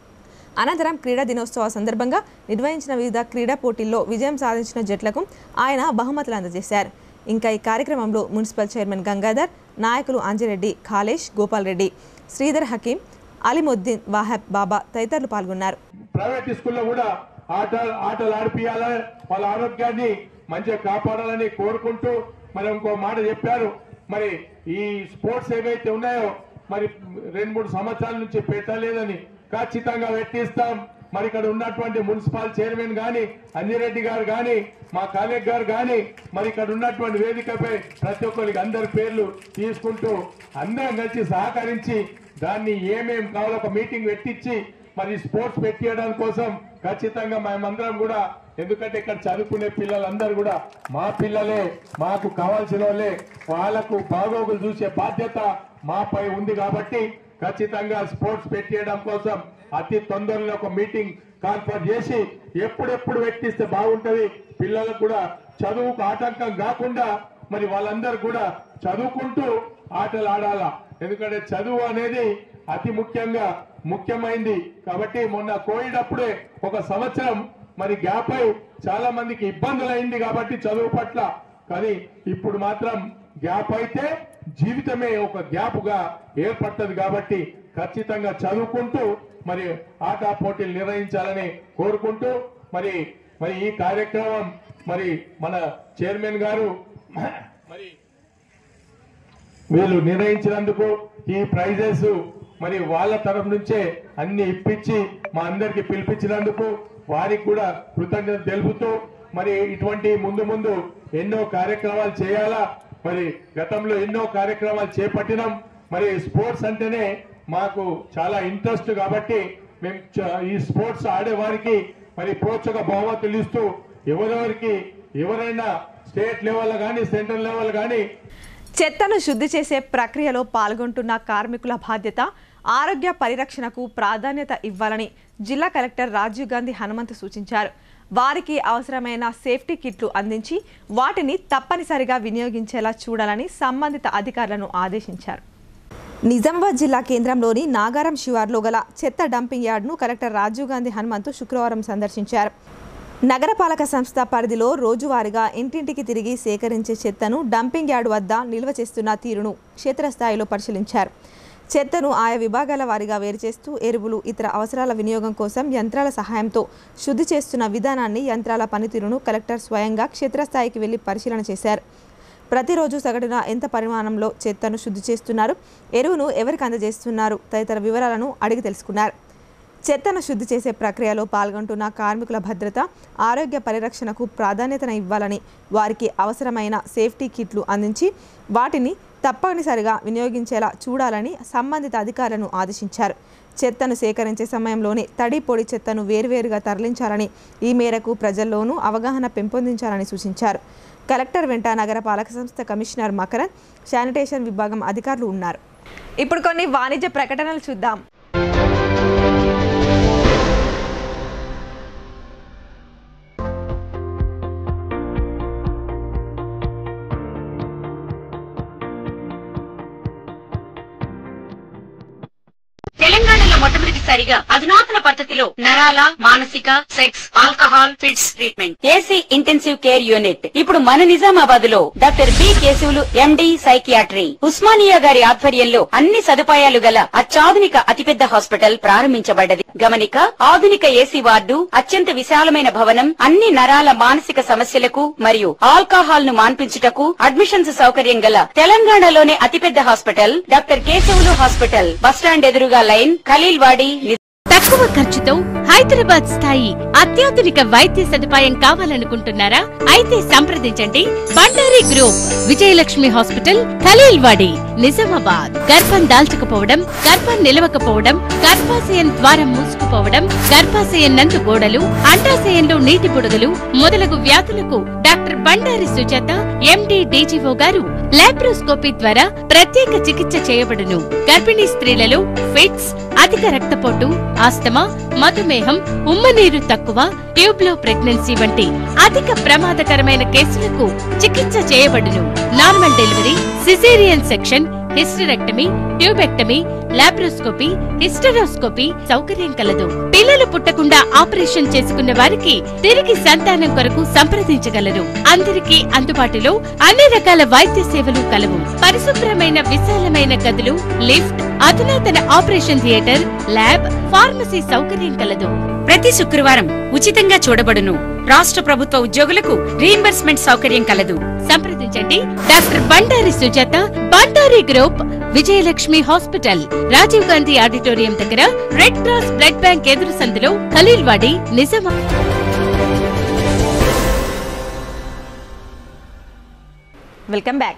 అనంతరం క్రీడా దినోత్సవ సందర్భంగా నిర్వహించిన వివిధ క్రీడా పోటీల్లో విజయం సాధించిన జట్లకు ఆయన బహుమతులు అందజేశారు ఇంకా ఈ కార్యక్రమంలో మున్సిపల్ చైర్మన్ గంగాధర్ నాయకులు అంజిరెడ్డి ఖాళేష్ గోపాల్ రెడ్డి శ్రీధర్ హకీం అలీముద్దీన్ వాహబ్ బాబా తదితరులు పాల్గొన్నారు ప్రైవేట్ స్కూల్లో కూడా ఆట ఆటలు ఆడిపియాలని వాళ్ళ ఆరోగ్యాన్ని మంచిగా కాపాడాలని కోరుకుంటూ మరి ఇంకో మాట చెప్పారు మరి ఈ స్పోర్ట్స్ ఏవైతే ఉన్నాయో మరి రెండు మూడు సంవత్సరాల నుంచి పెట్టలేదని ఖచ్చితంగా పెట్టిస్తాం మరి ఇక్కడ ఉన్నటువంటి మున్సిపల్ చైర్మన్ గాని అంజిరెడ్డి గారు గాని మా కాలేజ్ గారు గాని మరి ఇక్కడ ఉన్నటువంటి వేదికపై ప్రతి ఒక్కరికి అందరి పేర్లు తీసుకుంటూ అందరం కలిసి సహకరించి దాన్ని ఏమేం కావాలో ఒక మీటింగ్ పెట్టించి మరి స్పోర్ట్స్ పెట్టియడం కోసం ఖచ్చితంగా మేమందరం కూడా ఎందుకంటే ఇక్కడ చదువుకునే పిల్లలందరూ కూడా మా పిల్లలే మాకు కావాల్సిన వాళ్ళే వాళ్ళకు బాగోగులు చూసే బాధ్యత మాపై ఉంది కాబట్టి ఖచ్చితంగా స్పోర్ట్స్ పెట్టియడం కోసం అతి తొందరలో ఒక మీటింగ్ కాన్ఫర్ చేసి ఎప్పుడెప్పుడు పెట్టిస్తే బాగుంటది పిల్లలకు కూడా చదువుకు ఆటంకం కాకుండా మరి వాళ్ళందరూ కూడా చదువుకుంటూ ఆటలు ఆడాలా ఎందుకంటే చదువు అనేది అతి ముఖ్యంగా ముఖ్యమైంది కాబట్టి మొన్న కోవిడ్ అప్పుడే ఒక సంవత్సరం మరి గ్యాప్ అయి చాలా మందికి ఇబ్బందులు అయింది కాబట్టి చదువు పట్ల కానీ ఇప్పుడు మాత్రం గ్యాప్ అయితే జీవితమే ఒక గ్యాప్ గా ఏర్పడుతుంది కాబట్టి ఖచ్చితంగా చదువుకుంటూ మరి ఆట పోటీలు నిర్వహించాలని కోరుకుంటూ మరి మరి ఈ కార్యక్రమం మరి మన చైర్మన్ గారు మరి వీళ్ళు నిర్ణయించినందుకు ఈ ప్రైజెస్ మరి వాళ్ళ తరఫు నుంచే అన్ని ఇప్పించి మా అందరికి పిలిపించినందుకు వారికి కూడా కృతజ్ఞత తెలుపుతూ మరి ఇటువంటి ముందు ముందు ఎన్నో కార్యక్రమాలు చేయాలా మరి గతంలో ఎన్నో కార్యక్రమాలు చేపట్టినాం మరి స్పోర్ట్స్ అంటేనే మాకు చాలా ఇంట్రెస్ట్ కాబట్టి మేము చ- ఈ స్పోర్ట్స్ ఆడే వారికి మరి ప్రోత్సాహ బహుమతులు ఇస్తూ ఎవరెవరికి ఎవరైనా స్టేట్ లెవెల్ కానీ సెంట్రల్ లెవెల్ కానీ చెత్తను శుద్ధి చేసే ప్రక్రియలో పాల్గొంటున్న కార్మికుల బాధ్యత ఆరోగ్య పరిరక్షణకు ప్రాధాన్యత ఇవ్వాలని జిల్లా కలెక్టర్ రాజీవ్ గాంధీ హనుమంత్ సూచించారు వారికి అవసరమైన సేఫ్టీ కిట్లు అందించి వాటిని తప్పనిసరిగా వినియోగించేలా చూడాలని సంబంధిత అధికారులను ఆదేశించారు నిజామాబాద్ జిల్లా కేంద్రంలోని నాగారం శివార్లో గల చెత్త డంపింగ్ యార్డ్ను కలెక్టర్ రాజీవ్ గాంధీ హనుమంతు శుక్రవారం సందర్శించారు నగరపాలక సంస్థ పరిధిలో రోజువారీగా ఇంటింటికి తిరిగి సేకరించే చెత్తను డంపింగ్ యార్డ్ వద్ద నిల్వ చేస్తున్న తీరును క్షేత్రస్థాయిలో పరిశీలించారు చెత్తను ఆయా విభాగాల వారీగా వేరు చేస్తూ ఎరువులు ఇతర అవసరాల వినియోగం కోసం యంత్రాల సహాయంతో శుద్ధి చేస్తున్న విధానాన్ని యంత్రాల పనితీరును కలెక్టర్ స్వయంగా క్షేత్రస్థాయికి వెళ్లి పరిశీలన చేశారు ప్రతిరోజు సగటున ఎంత పరిమాణంలో చెత్తను శుద్ధి చేస్తున్నారు ఎరువును ఎవరికి అందజేస్తున్నారు తదితర వివరాలను అడిగి తెలుసుకున్నారు చెత్తను శుద్ధి చేసే ప్రక్రియలో పాల్గొంటున్న కార్మికుల భద్రత ఆరోగ్య పరిరక్షణకు ప్రాధాన్యతను ఇవ్వాలని వారికి అవసరమైన సేఫ్టీ కిట్లు అందించి వాటిని తప్పనిసరిగా వినియోగించేలా చూడాలని సంబంధిత అధికారులను ఆదేశించారు చెత్తను సేకరించే సమయంలోనే తడి పొడి చెత్తను వేరువేరుగా తరలించాలని ఈ మేరకు ప్రజల్లోనూ అవగాహన పెంపొందించాలని సూచించారు కలెక్టర్ వెంట నగర పాలక సంస్థ కమిషనర్ మకరన్ శానిటేషన్ విభాగం అధికారులు ఉన్నారు ఇప్పుడు కొన్ని వాణిజ్య ప్రకటనలు చూద్దాం తెలంగాణలో మొట్టమొదటిసారిగా అధునాతన పద్ధతిలో నరాల మానసిక sex alcohol fits treatment AC intensive care unit ఇప్పుడు మన నిజామాబాద్ లో doctor B Keshavulu MD psychiatry Osmania గారి ఆధ్వర్యంలో అన్ని సదుపాయాలు గల అత్యాధునిక అతిపెద్ద హాస్పిటల్ ప్రారంభించబడ్డది గమనిక ఆధునిక ఏసీ వార్డు అత్యంత విశాలమైన భవనం అన్ని నరాల మానసిక సమస్యలకు మరియు ఆల్కహాల్ ను మాన్పించుటకు అడ్మిషన్స్ సౌకర్యం గల తెలంగాణలోనే అతిపెద్ద hospital doctor Keshavulu hospital bus stand ఎదురుగా లైన్ ఖలీల్ వాడి తక్కువ ఖర్చుతో హైదరాబాద్ స్థాయి అత్యాధునిక వైద్య సదుపాయం కావాలనుకుంటున్నారా అయితే సంప్రదించండి బండారి గ్రూప్ విజయలక్ష్మి హాస్పిటల్ ఖలీల్వాడి నిజామాబాద్ గర్భం దాల్చకపోవడం గర్భం నిలవకపోవడం గర్భాశయం ద్వారం మూసుకుపోవడం గర్భాశయం నందు గోడలు అండాశయంలో నీటి బుడగలు మొదలగు వ్యాధులకు doctor Bandari Sujatha MD DGO గారు లాప్రోస్కోపీ ద్వారా ప్రత్యేక చికిత్స చేయబడును గర్భిణీ స్త్రీలలో ఫిట్స్ అధిక రక్తపోటు ఆస్తమా మధుమేహం ఉమ్మనీరు తక్కువ ట్యూబ్ లో ప్రెగ్నెన్సీ వంటి అధిక ప్రమాదకరమైన కేసులకు చికిత్స చేయబడును normal delivery caesarean section hysterectomy tubectomy laparoscopy hysteroscopy సౌకర్యం కలదు పిల్లలు పుట్టకుండా ఆపరేషన్ చేసుకున్న వారికి తిరిగి సంతానం కొరకు సంప్రదించగలరు అందరికీ అందుబాటులో అన్ని రకాల వైద్య సేవలు కలవు పరిశుభ్రమైన విశాలమైన గదులు లిఫ్ట్ అధునాతన ఆపరేషన్ థియేటర్ ల్యాబ్ ఫార్మసీ సౌకర్యం కలదు ప్రతి శుక్రవారం ఉచితంగా చూడబడును రాష్ట్ర ప్రభుత్వ ఉద్యోగులకు రీయింబర్స్మెంట్ సౌకర్యం కలదు సంప్రదించండి doctor Bandari Sujatha Bandari group Vijayalakshmi hospital Rajiv Gandhi auditorium దగ్గర రెడ్ క్రాస్ బ్లడ్ బ్యాంక్ ఎదురు సందులో ఖలీల్వాడి నిజామా వెల్కమ్ బ్యాక్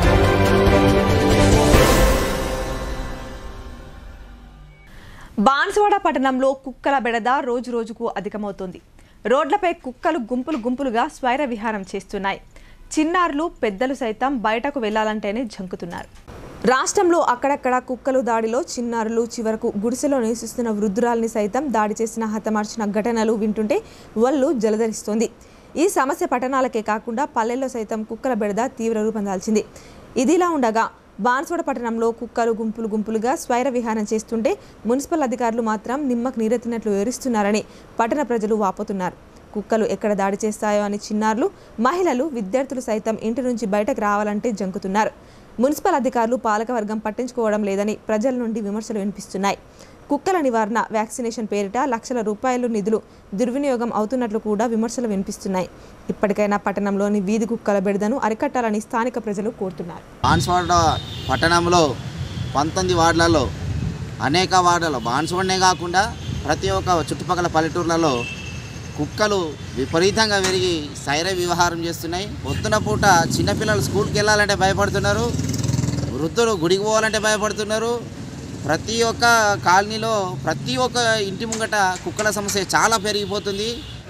బాన్సువాడ పట్టణంలో కుక్కల బెడద రోజు రోజుకు అధికమవుతోంది రోడ్లపై కుక్కలు గుంపులు గుంపులుగా స్వైర విహారం చేస్తున్నాయి చిన్నారులు పెద్దలు సైతం బయటకు వెళ్లాలంటేనే జంకుతున్నారు రాష్ట్రంలో అక్కడక్కడ కుక్కలు దాడిలో చిన్నారులు చివరకు గుడిసెలో నివసిస్తున్న వృద్ధురాల్ని సైతం దాడి చేసిన హతమార్చిన ఘటనలు వింటుంటే వల్లు జలధరిస్తోంది ఈ సమస్య పట్టణాలకే కాకుండా పల్లెల్లో సైతం కుక్కల బెడద తీవ్ర రూపం దాల్చింది ఇదిలా ఉండగా బాన్స్వాడ పట్టణంలో కుక్కలు గుంపులు గుంపులుగా స్వైర విహారం చేస్తుంటే మున్సిపల్ అధికారులు మాత్రం నిమ్మకు నీరెత్తినట్లు వివరిస్తున్నారని పట్టణ ప్రజలు వాపోతున్నారు కుక్కలు ఎక్కడ దాడి చేస్తాయో అని చిన్నారులు మహిళలు విద్యార్థులు సైతం ఇంటి నుంచి బయటకు రావాలంటే జంకుతున్నారు మున్సిపల్ అధికారులు పాలకవర్గం పట్టించుకోవడం లేదని ప్రజల నుండి విమర్శలు వినిపిస్తున్నాయి కుక్కల నివారణ వ్యాక్సినేషన్ పేరిట లక్షల రూపాయలు నిధులు దుర్వినియోగం అవుతున్నట్లు కూడా విమర్శలు వినిపిస్తున్నాయి ఇప్పటికైనా పట్టణంలోని వీధి కుక్కల బెడదను అరికట్టాలని స్థానిక ప్రజలు కోరుతున్నారు బాన్స్వాడ పట్టణంలో పంతొమ్మిది వార్డులలో అనేక వార్డులలో బాన్స్వాడనే కాకుండా ప్రతి ఒక్క చుట్టుపక్కల పల్లెటూర్లలో కుక్కలు విపరీతంగా పెరిగి సైర వ్యవహారం చేస్తున్నాయి పొద్దున పూట చిన్నపిల్లలు స్కూల్కి వెళ్ళాలంటే భయపడుతున్నారు వృద్ధులు గుడికి పోవాలంటే భయపడుతున్నారు ప్రతి ఒక్క కాలనీలో ప్రతి ఒక్క ఇంటి ముంగట కుక్కల సమస్య చాలా పెరిగిపోతుంది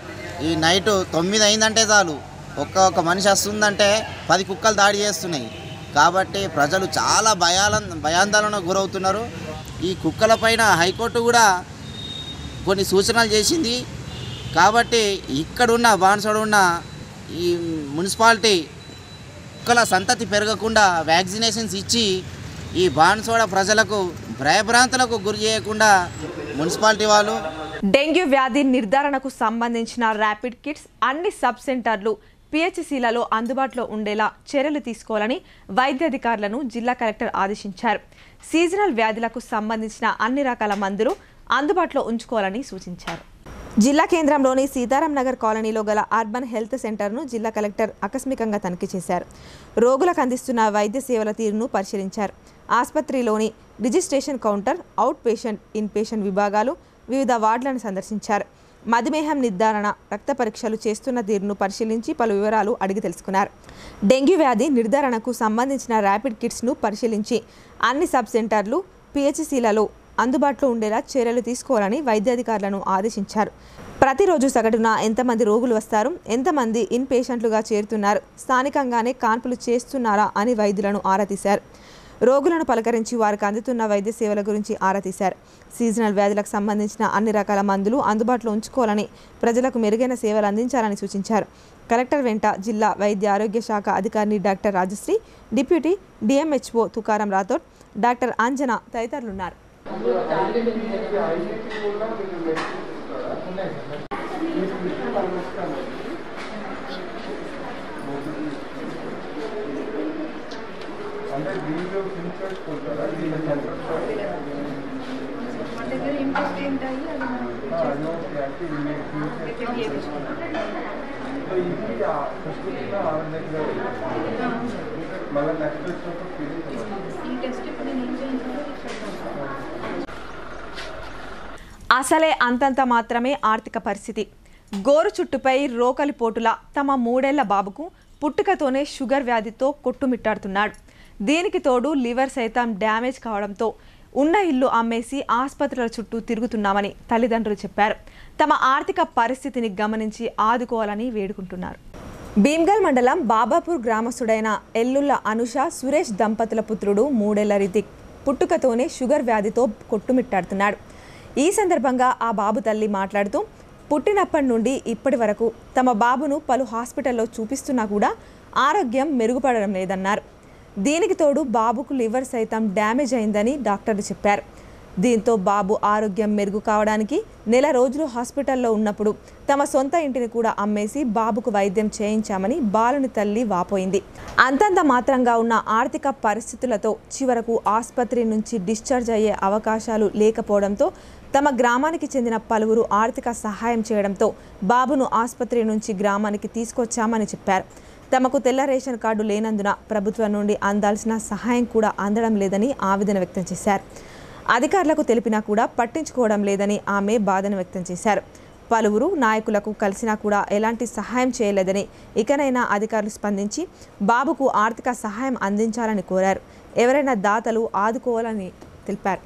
ఈ నైట్ తొమ్మిది అయిందంటే చాలు ఒక్క ఒక్క మనిషి వస్తుందంటే పది కుక్కలు దాడి చేస్తున్నాయి కాబట్టి ప్రజలు చాలా భయాల భయాందోళనకు గురవుతున్నారు ఈ కుక్కల పైన హైకోర్టు కూడా కొన్ని సూచనలు చేసింది కాబట్టి ఇక్కడున్న బాన్సోడ ఉన్న ఈ మున్సిపాలిటీ కుక్కల సంతతి పెరగకుండా వ్యాక్సినేషన్స్ ఇచ్చి ఈ బాన్సోడ ప్రజలకు భయభ్రాంతులకు గురి చేయకుండా మున్సిపాలిటీ వాళ్ళు డెంగ్యూ వ్యాధి నిర్ధారణకు సంబంధించిన ర్యాపిడ్ కిట్స్ అన్ని సబ్ సెంటర్లు పిహెచ్సిలలో అందుబాటులో ఉండేలా చర్యలు తీసుకోవాలని వైద్యాధికారులను జిల్లా కలెక్టర్ ఆదేశించారు సీజనల్ వ్యాధులకు సంబంధించిన అన్ని రకాల మందులు అందుబాటులో ఉంచుకోవాలని సూచించారు జిల్లా కేంద్రంలోని సీతారాం నగర్ కాలనీలో గల అర్బన్ హెల్త్ సెంటర్ను జిల్లా కలెక్టర్ ఆకస్మికంగా తనిఖీ చేశారు రోగులకు అందిస్తున్న వైద్య సేవల తీరును పరిశీలించారు ఆసుపత్రిలోని registration counter out patient in patient విభాగాలు వివిధ వార్డులను సందర్శించారు మధుమేహం నిర్ధారణ రక్త పరీక్షలు చేస్తున్న తీరును పరిశీలించి పలు వివరాలు అడిగి తెలుసుకున్నారు డెంగ్యూ వ్యాధి నిర్ధారణకు సంబంధించిన ర్యాపిడ్ కిట్స్ను పరిశీలించి అన్ని సబ్ సెంటర్లు పిహెచ్సిలలో అందుబాటులో ఉండేలా చర్యలు తీసుకోవాలని వైద్యాధికారులను ఆదేశించారు ప్రతిరోజు సగటున ఎంతమంది రోగులు వస్తారు ఎంతమంది ఇన్ పేషెంట్లుగా చేరుతున్నారు స్థానికంగానే కాన్పులు చేస్తున్నారా అని వైద్యులను ఆరా తీశారు రోగులను పలకరించి వారికి అందుతున్న వైద్య సేవల గురించి ఆరా తీశారు సీజనల్ వ్యాధులకు సంబంధించిన అన్ని రకాల మందులు అందుబాటులో ఉంచుకోవాలని ప్రజలకు మెరుగైన సేవలు అందించాలని సూచించారు కలెక్టర్ వెంట జిల్లా వైద్య ఆరోగ్య శాఖ అధికారిని doctor Rajashree deputy DMHO Tukaram Rathod doctor Anjana తదితరులున్నారు అసలే అంతంత మాత్రమే ఆర్థిక పరిస్థితి గోరు చుట్టుపై రోకలి పోటుల తమ మూడేళ్ల బాబుకు పుట్టుకతోనే షుగర్ వ్యాధితో కొట్టుమిట్టాడుతున్నాడు దీనికి తోడు లివర్ సైతం డ్యామేజ్ కావడంతో ఉన్న ఇల్లు అమ్మేసి ఆసుపత్రుల చుట్టూ తిరుగుతున్నామని తల్లిదండ్రులు చెప్పారు తమ ఆర్థిక పరిస్థితిని గమనించి ఆదుకోవాలని వేడుకుంటున్నారు భీమ్గల్ మండలం బాబాపూర్ గ్రామస్తుడైన ఎల్లుల్ల అనుష సురేష్ దంపతుల పుత్రుడు మూడేళ్ల రితిక్ పుట్టుకతోనే షుగర్ వ్యాధితో కొట్టుమిట్టాడుతున్నాడు ఈ సందర్భంగా ఆ బాబు తల్లి మాట్లాడుతూ పుట్టినప్పటి నుండి ఇప్పటి వరకు తమ బాబును పలు హాస్పిటల్లో చూపిస్తున్నా కూడా ఆరోగ్యం మెరుగుపడడం లేదన్నారు దీనికి తోడు బాబుకు లివర్ సైతం డ్యామేజ్ అయిందని డాక్టర్లు చెప్పారు దీంతో బాబు ఆరోగ్యం మెరుగు కావడానికి నెల రోజులు హాస్పిటల్లో ఉన్నప్పుడు తమ సొంత ఇంటిని కూడా అమ్మేసి బాబుకు వైద్యం చేయించామని బాలుని తల్లి వాపోయింది అంతంత మాత్రంగా ఉన్న ఆర్థిక పరిస్థితులతో చివరకు ఆసుపత్రి నుంచి డిశ్చార్జ్ అయ్యే అవకాశాలు లేకపోవడంతో తమ గ్రామానికి చెందిన పలువురు ఆర్థిక సహాయం చేయడంతో బాబును ఆసుపత్రి నుంచి గ్రామానికి తీసుకొచ్చామని చెప్పారు తమకు తెల్ల రేషన్ కార్డు లేనందున ప్రభుత్వం నుండి అందాల్సిన సహాయం కూడా అందడం లేదని ఆవేదన వ్యక్తం చేశారు అధికారులకు తెలిపినా కూడా పట్టించుకోవడం లేదని ఆమె బాధను వ్యక్తం చేశారు పలువురు నాయకులకు కలిసినా కూడా ఎలాంటి సహాయం చేయలేదని ఇకనైనా అధికారులు స్పందించి బాబుకు ఆర్థిక సహాయం అందించాలని కోరారు ఎవరైనా దాతలు ఆదుకోవాలని తెలిపారు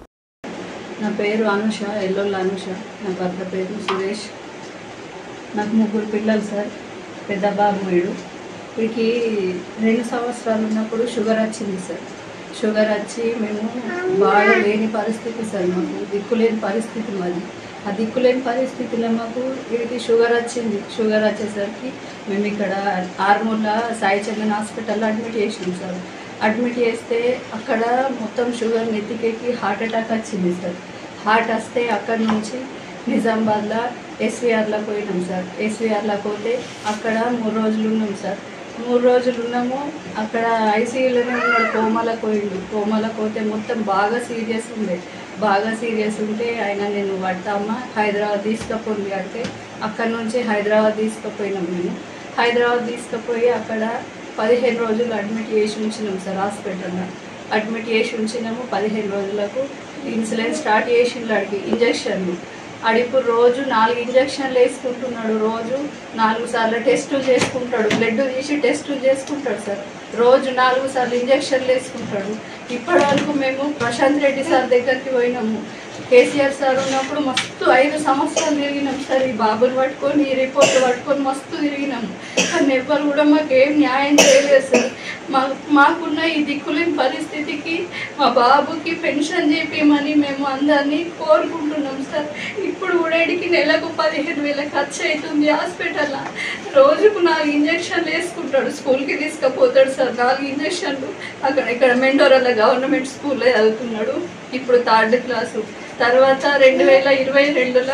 నా పేరు అనుష ఎల్లోళ్ళ అనుష నా భర్త పేరు సురేష్ నాకు ముగ్గురు పిల్లలు సార్ పెద్ద బాబు వీడు వీడికి రెండు సంవత్సరాలు ఉన్నప్పుడు షుగర్ వచ్చింది సార్ షుగర్ వచ్చి మేము బాగా లేని పరిస్థితి సార్ మాకు దిక్కులేని పరిస్థితి మాది ఆ దిక్కులేని పరిస్థితిలో మాకు వీడికి షుగర్ వచ్చింది షుగర్ వచ్చేసరికి మేము ఇక్కడ ఆర్మూర్ల సాయి చందన్ హాస్పిటల్లో అడ్మిట్ చేసినాం సార్ అడ్మిట్ చేస్తే అక్కడ మొత్తం షుగర్ నెత్తికెక్కి హార్ట్ అటాక్ వచ్చింది సార్ హార్ట్ వస్తే అక్కడ నుంచి నిజామాబాద్లో ఎస్వీఆర్లో పోయినాం సార్ ఎస్వీఆర్లో పోతే అక్కడ మూడు రోజులు ఉన్నాం సార్ మూడు రోజులు ఉన్నాము అక్కడ ఐసీయూలోనే ఉన్నాడు కోమాలో పోయిండు కోమాలో పోతే మొత్తం బాగా సీరియస్ ఉండే బాగా సీరియస్ ఉంటే ఆయన నేను పడతామా హైదరాబాద్ తీసుకుపోండి అంటే అక్కడ నుంచి హైదరాబాద్ తీసుకుపోయినాం మేము హైదరాబాద్ తీసుకుపోయి అక్కడ పదిహేను రోజులు అడ్మిట్ చేసి ఉంచినాం సార్ హాస్పిటల్లో అడ్మిట్ చేసి ఉంచినాము పదిహేను రోజులకు ఇన్సులిన్ స్టార్ట్ చేసిండు అడిగి ఇంజక్షన్లు అడిప్పుడు రోజు నాలుగు ఇంజక్షన్లు వేసుకుంటున్నాడు రోజు నాలుగు సార్లు టెస్టులు చేసుకుంటాడు బ్లడ్ తీసి టెస్టులు చేసుకుంటాడు సార్ రోజు నాలుగు సార్లు ఇంజక్షన్లు వేసుకుంటాడు ఇప్పటి వరకు మేము ప్రశాంత్ రెడ్డి సార్ దగ్గరికి పోయినాము కేసీఆర్ సార్ ఉన్నప్పుడు మస్తు ఐదు సంవత్సరాలు తిరిగినాం సార్ ఈ బాబుని పట్టుకొని ఈ రిపోర్ట్ పట్టుకొని మస్తు తిరిగినాము కానీ ఎవ్వరు కూడా మాకు ఏం న్యాయం చేయలేదు సార్ మా మాకున్న ఈ దిక్కులేని పరిస్థితికి మా బాబుకి పెన్షన్ చేపించమని మేము అందరినీ కోరుకుంటున్నాం సార్ ఇప్పుడు కూడా ఇడికి నెలకు పదిహేను వేల ఖర్చు అవుతుంది హాస్పిటల్లో రోజుకు నాలుగు ఇంజక్షన్లు వేసుకుంటాడు స్కూల్కి తీసుకుపోతాడు సార్ నాలుగు ఇంజక్షన్లు అక్కడ ఇక్కడ మెండోరల్ల గవర్నమెంట్ స్కూల్లో చదువుతున్నాడు ఇప్పుడు థర్డ్ క్లాసు తర్వాత రెండు వేల ఇరవై రెండులో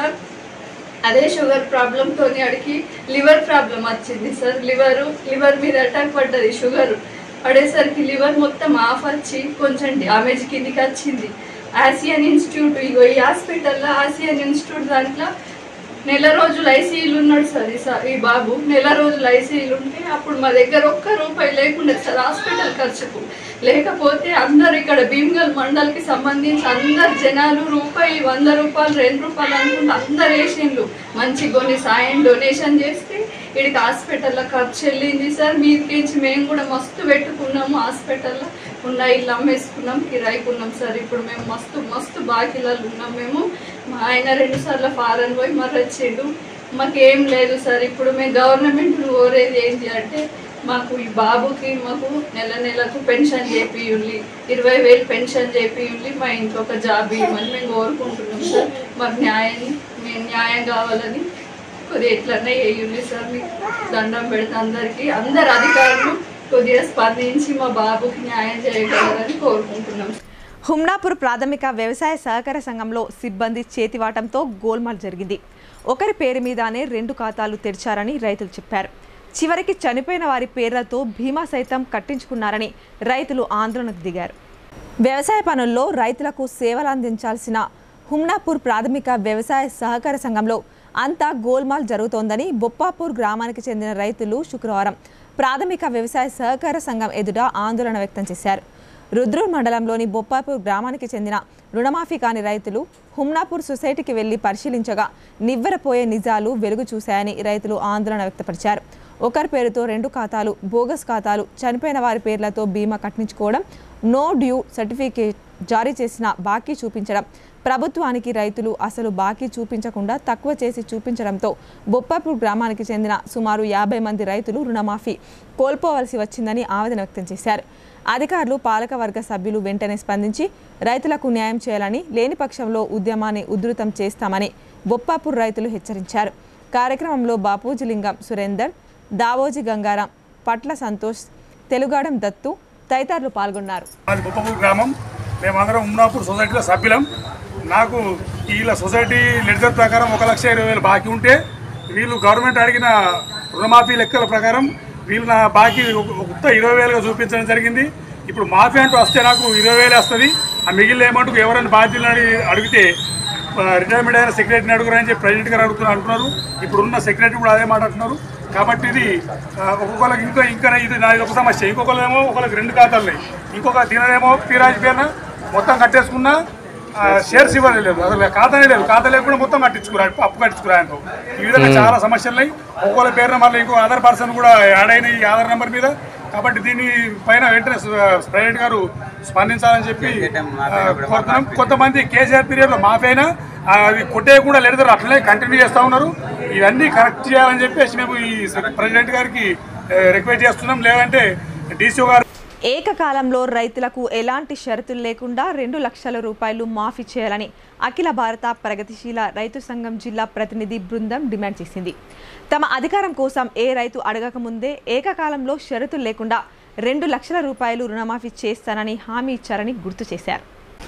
అదే షుగర్ ప్రాబ్లంతో అడిగి లివర్ ప్రాబ్లం వచ్చింది సార్ లివర్ లివర్ మీద అటాక్ పడ్డది షుగర్ పడేసరికి లివర్ మొత్తం ఆఫ్ వచ్చి కొంచెం డ్యామేజ్ కిందికి వచ్చింది ఆసియన్ ఇన్స్టిట్యూట్ ఇగో ఈ హాస్పిటల్లో ఆసియన్ ఇన్స్టిట్యూట్ దాంట్లో నెల రోజులు ఐసీయూలు ఉన్నాడు సార్ ఈ సా- ఈ బాబు నెల రోజులు ఐసీయూలు ఉంటే అప్పుడు మా దగ్గర ఒక్క రూపాయి లేకుండా సార్ హాస్పిటల్ ఖర్చుకు లేకపోతే అందరు ఇక్కడ భీమ్గల్ మండల్కి సంబంధించి అందరు జనాలు రూపాయి వంద రూపాయలు రెండు రూపాయలు అనుకుంటే అందరు వేసిండ్రు మంచి కొన్ని సాయం డొనేషన్ చేస్తే ఇక్కడికి హాస్పిటల్లో ఖర్చు వెళ్ళింది సార్ మీదికించి మేము కూడా మస్తు పెట్టుకున్నాము హాస్పిటల్లో ఉన్న ఇల్లు అమ్మేసుకున్నాం కిరాయికున్నాం సార్ ఇప్పుడు మేము మస్తు మస్తు బాకీలలో ఉన్నాం మేము మా ఆయన రెండు సార్లు ఫారెన్ పోయి మరి వచ్చిండు మాకేం లేదు సార్ ఇప్పుడు మేము గవర్నమెంట్ కోరేది ఏంటి అంటే మాకు ఈ బాబుకి మాకు నెల నెలకు పెన్షన్ చేపియుండి ఇరవై వేలు పెన్షన్ చేపియుండి మా ఇంకొక జాబ్ ఇవ్వమని మేము కోరుకుంటున్నాం సార్ మాకు న్యాయం మేము న్యాయం కావాలని కొద్దిగా ఎట్లన్నా వేయండి సార్ మీకు దండం పెడితే అందరికీ అందరు అధికారులు కొద్దిగా స్పందించి మా బాబుకి న్యాయం చేయగలరని కోరుకుంటున్నాం హుమ్నాపూర్ ప్రాథమిక వ్యవసాయ సహకార సంఘంలో సిబ్బంది చేతివాటంతో గోల్మాల్ జరిగింది ఒకరి పేరు మీదనే రెండు ఖాతాలు తెరిచారని రైతులు చెప్పారు చివరికి చనిపోయిన వారి పేర్లతో భీమా సైతం కట్టించుకున్నారని రైతులు ఆందోళనకు దిగారు వ్యవసాయ పనుల్లో రైతులకు సేవలు అందించాల్సిన హుమ్నాపూర్ ప్రాథమిక వ్యవసాయ సహకార సంఘంలో అంతా గోల్మాల్ జరుగుతోందని బొప్పాపూర్ గ్రామానికి చెందిన రైతులు శుక్రవారం ప్రాథమిక వ్యవసాయ సహకార సంఘం ఎదుట ఆందోళన వ్యక్తం చేశారు రుద్రూర్ మండలంలోని బొప్పాపూర్ గ్రామానికి చెందిన రుణమాఫీ కాని రైతులు హుమ్నాపూర్ సొసైటీకి వెళ్లి పరిశీలించగా నివ్వెరపోయే నిజాలు వెలుగు చూశాయని రైతులు ఆందోళన వ్యక్తపరిచారు ఒకరి పేరుతో రెండు ఖాతాలు బోగస్ ఖాతాలు చనిపోయిన వారి పేర్లతో బీమా కట్టించుకోవడం నో డ్యూ సర్టిఫికేట్ జారీ చేసిన బాకీ చూపించడం ప్రభుత్వానికి రైతులు అసలు బాకీ చూపించకుండా తక్కువ చేసి చూపించడంతో బొప్పాపూర్ గ్రామానికి చెందిన సుమారు యాభై మంది రైతులు రుణమాఫీ కోల్పోవలసి వచ్చిందని ఆవేదన వ్యక్తం చేశారు అధికారులు పాలకవర్గ సభ్యులు వెంటనే స్పందించి రైతులకు న్యాయం చేయాలని లేని పక్షంలో ఉద్యమాన్ని ఉధృతం చేస్తామని బొప్పాపూర్ రైతులు హెచ్చరించారు కార్యక్రమంలో బాపూజిలింగం సురేందర్ దావోజీ గంగారాం పట్ల సంతోష్ తెలుగాడం దత్తు తదితరులు పాల్గొన్నారు మాది బొప్పపూర్ గ్రామం మేమందరం ఉమ్నాపూర్ సొసైటీలో సభ్యులం నాకు వీళ్ళ సొసైటీ లెడ్జర్ ప్రకారం ఒక లక్ష ఇరవై వేలు బాకీ ఉంటే వీళ్ళు గవర్నమెంట్ అడిగిన రుణమాఫీ లెక్కల ప్రకారం వీళ్ళు నా బాకీ ఉత్త ఇరవై వేలుగా చూపించడం జరిగింది ఇప్పుడు మాఫీ అంటూ వస్తే నాకు ఇరవై వేలు వస్తుంది ఆ మిగిలిన అమౌంట్కు ఎవరైనా బాధ్యులను అడిగి అడిగితే ఆ, రిటైర్మెంట్ అయిన సెక్రటరీని అడుగురని చెప్పి ప్రెసిడెంట్ గారు అడుగుతున్నారు అంటున్నారు ఇప్పుడున్న సెక్రటరీ కూడా అదే మాట అంటున్నారు కాబట్టి ఇది ఆ, ఒక్కొక్కరికి ఇంకా ఇంకా ఇది నాది ఒక సమస్య ఇంకొకరేమో ఒకరికి రెండు ఖాతాలు ఉన్నాయి ఇంకొక దీనినేమో పీరాజు పేరున మొత్తం కట్టేసుకున్నా ఆ, షేర్స్ ఇవ్వలేదు లేదు అసలు ఖాతానే లేదు ఖాతా లేకుండా మొత్తం కట్టించుకురా అప్పు కట్టించుకురా ఆయనతో ఈ విధంగా చాలా సమస్యలు ఉన్నాయి ఒక్కొక్కరి పేరున మళ్ళీ ఇంకో ఆధార్ పర్సన్ కూడా యాడ్ అయిన ఈ ఆధార్ నెంబర్ మీద కాబట్టి దీని పైన వెంటనే ప్రెసిడెంట్ గారు స్పందించాలని చెప్పి ఆ, కోరుతున్నాం కొంతమంది కేసీఆర్ పీరియడ్లో మాఫైనా అవి కొట్టేయకుండా లేడతారు అట్లనే కంటిన్యూ చేస్తూ ఉన్నారు ఇవన్నీ కరెక్ట్ చేయాలని చెప్పేసి మేము ఈ ప్రెసిడెంట్ గారికి రిక్వెస్ట్ చేస్తున్నాం లేదంటే డీసీఓ గారు ఏకకాలంలో రైతులకు ఎలాంటి షరతులు లేకుండా రెండు లక్షల రూపాయలు మాఫీ చేయాలని అఖిల భారత ప్రగతిశీల రైతు సంఘం జిల్లా ప్రతినిధి బృందం డిమాండ్ చేసింది తమ అధికారం కోసం ఏ రైతు అడగకముందే ఏకకాలంలో షరతులు లేకుండా రెండు లక్షల రూపాయలు రుణమాఫీ చేస్తానని హామీ ఇచ్చారని గుర్తు చేశారు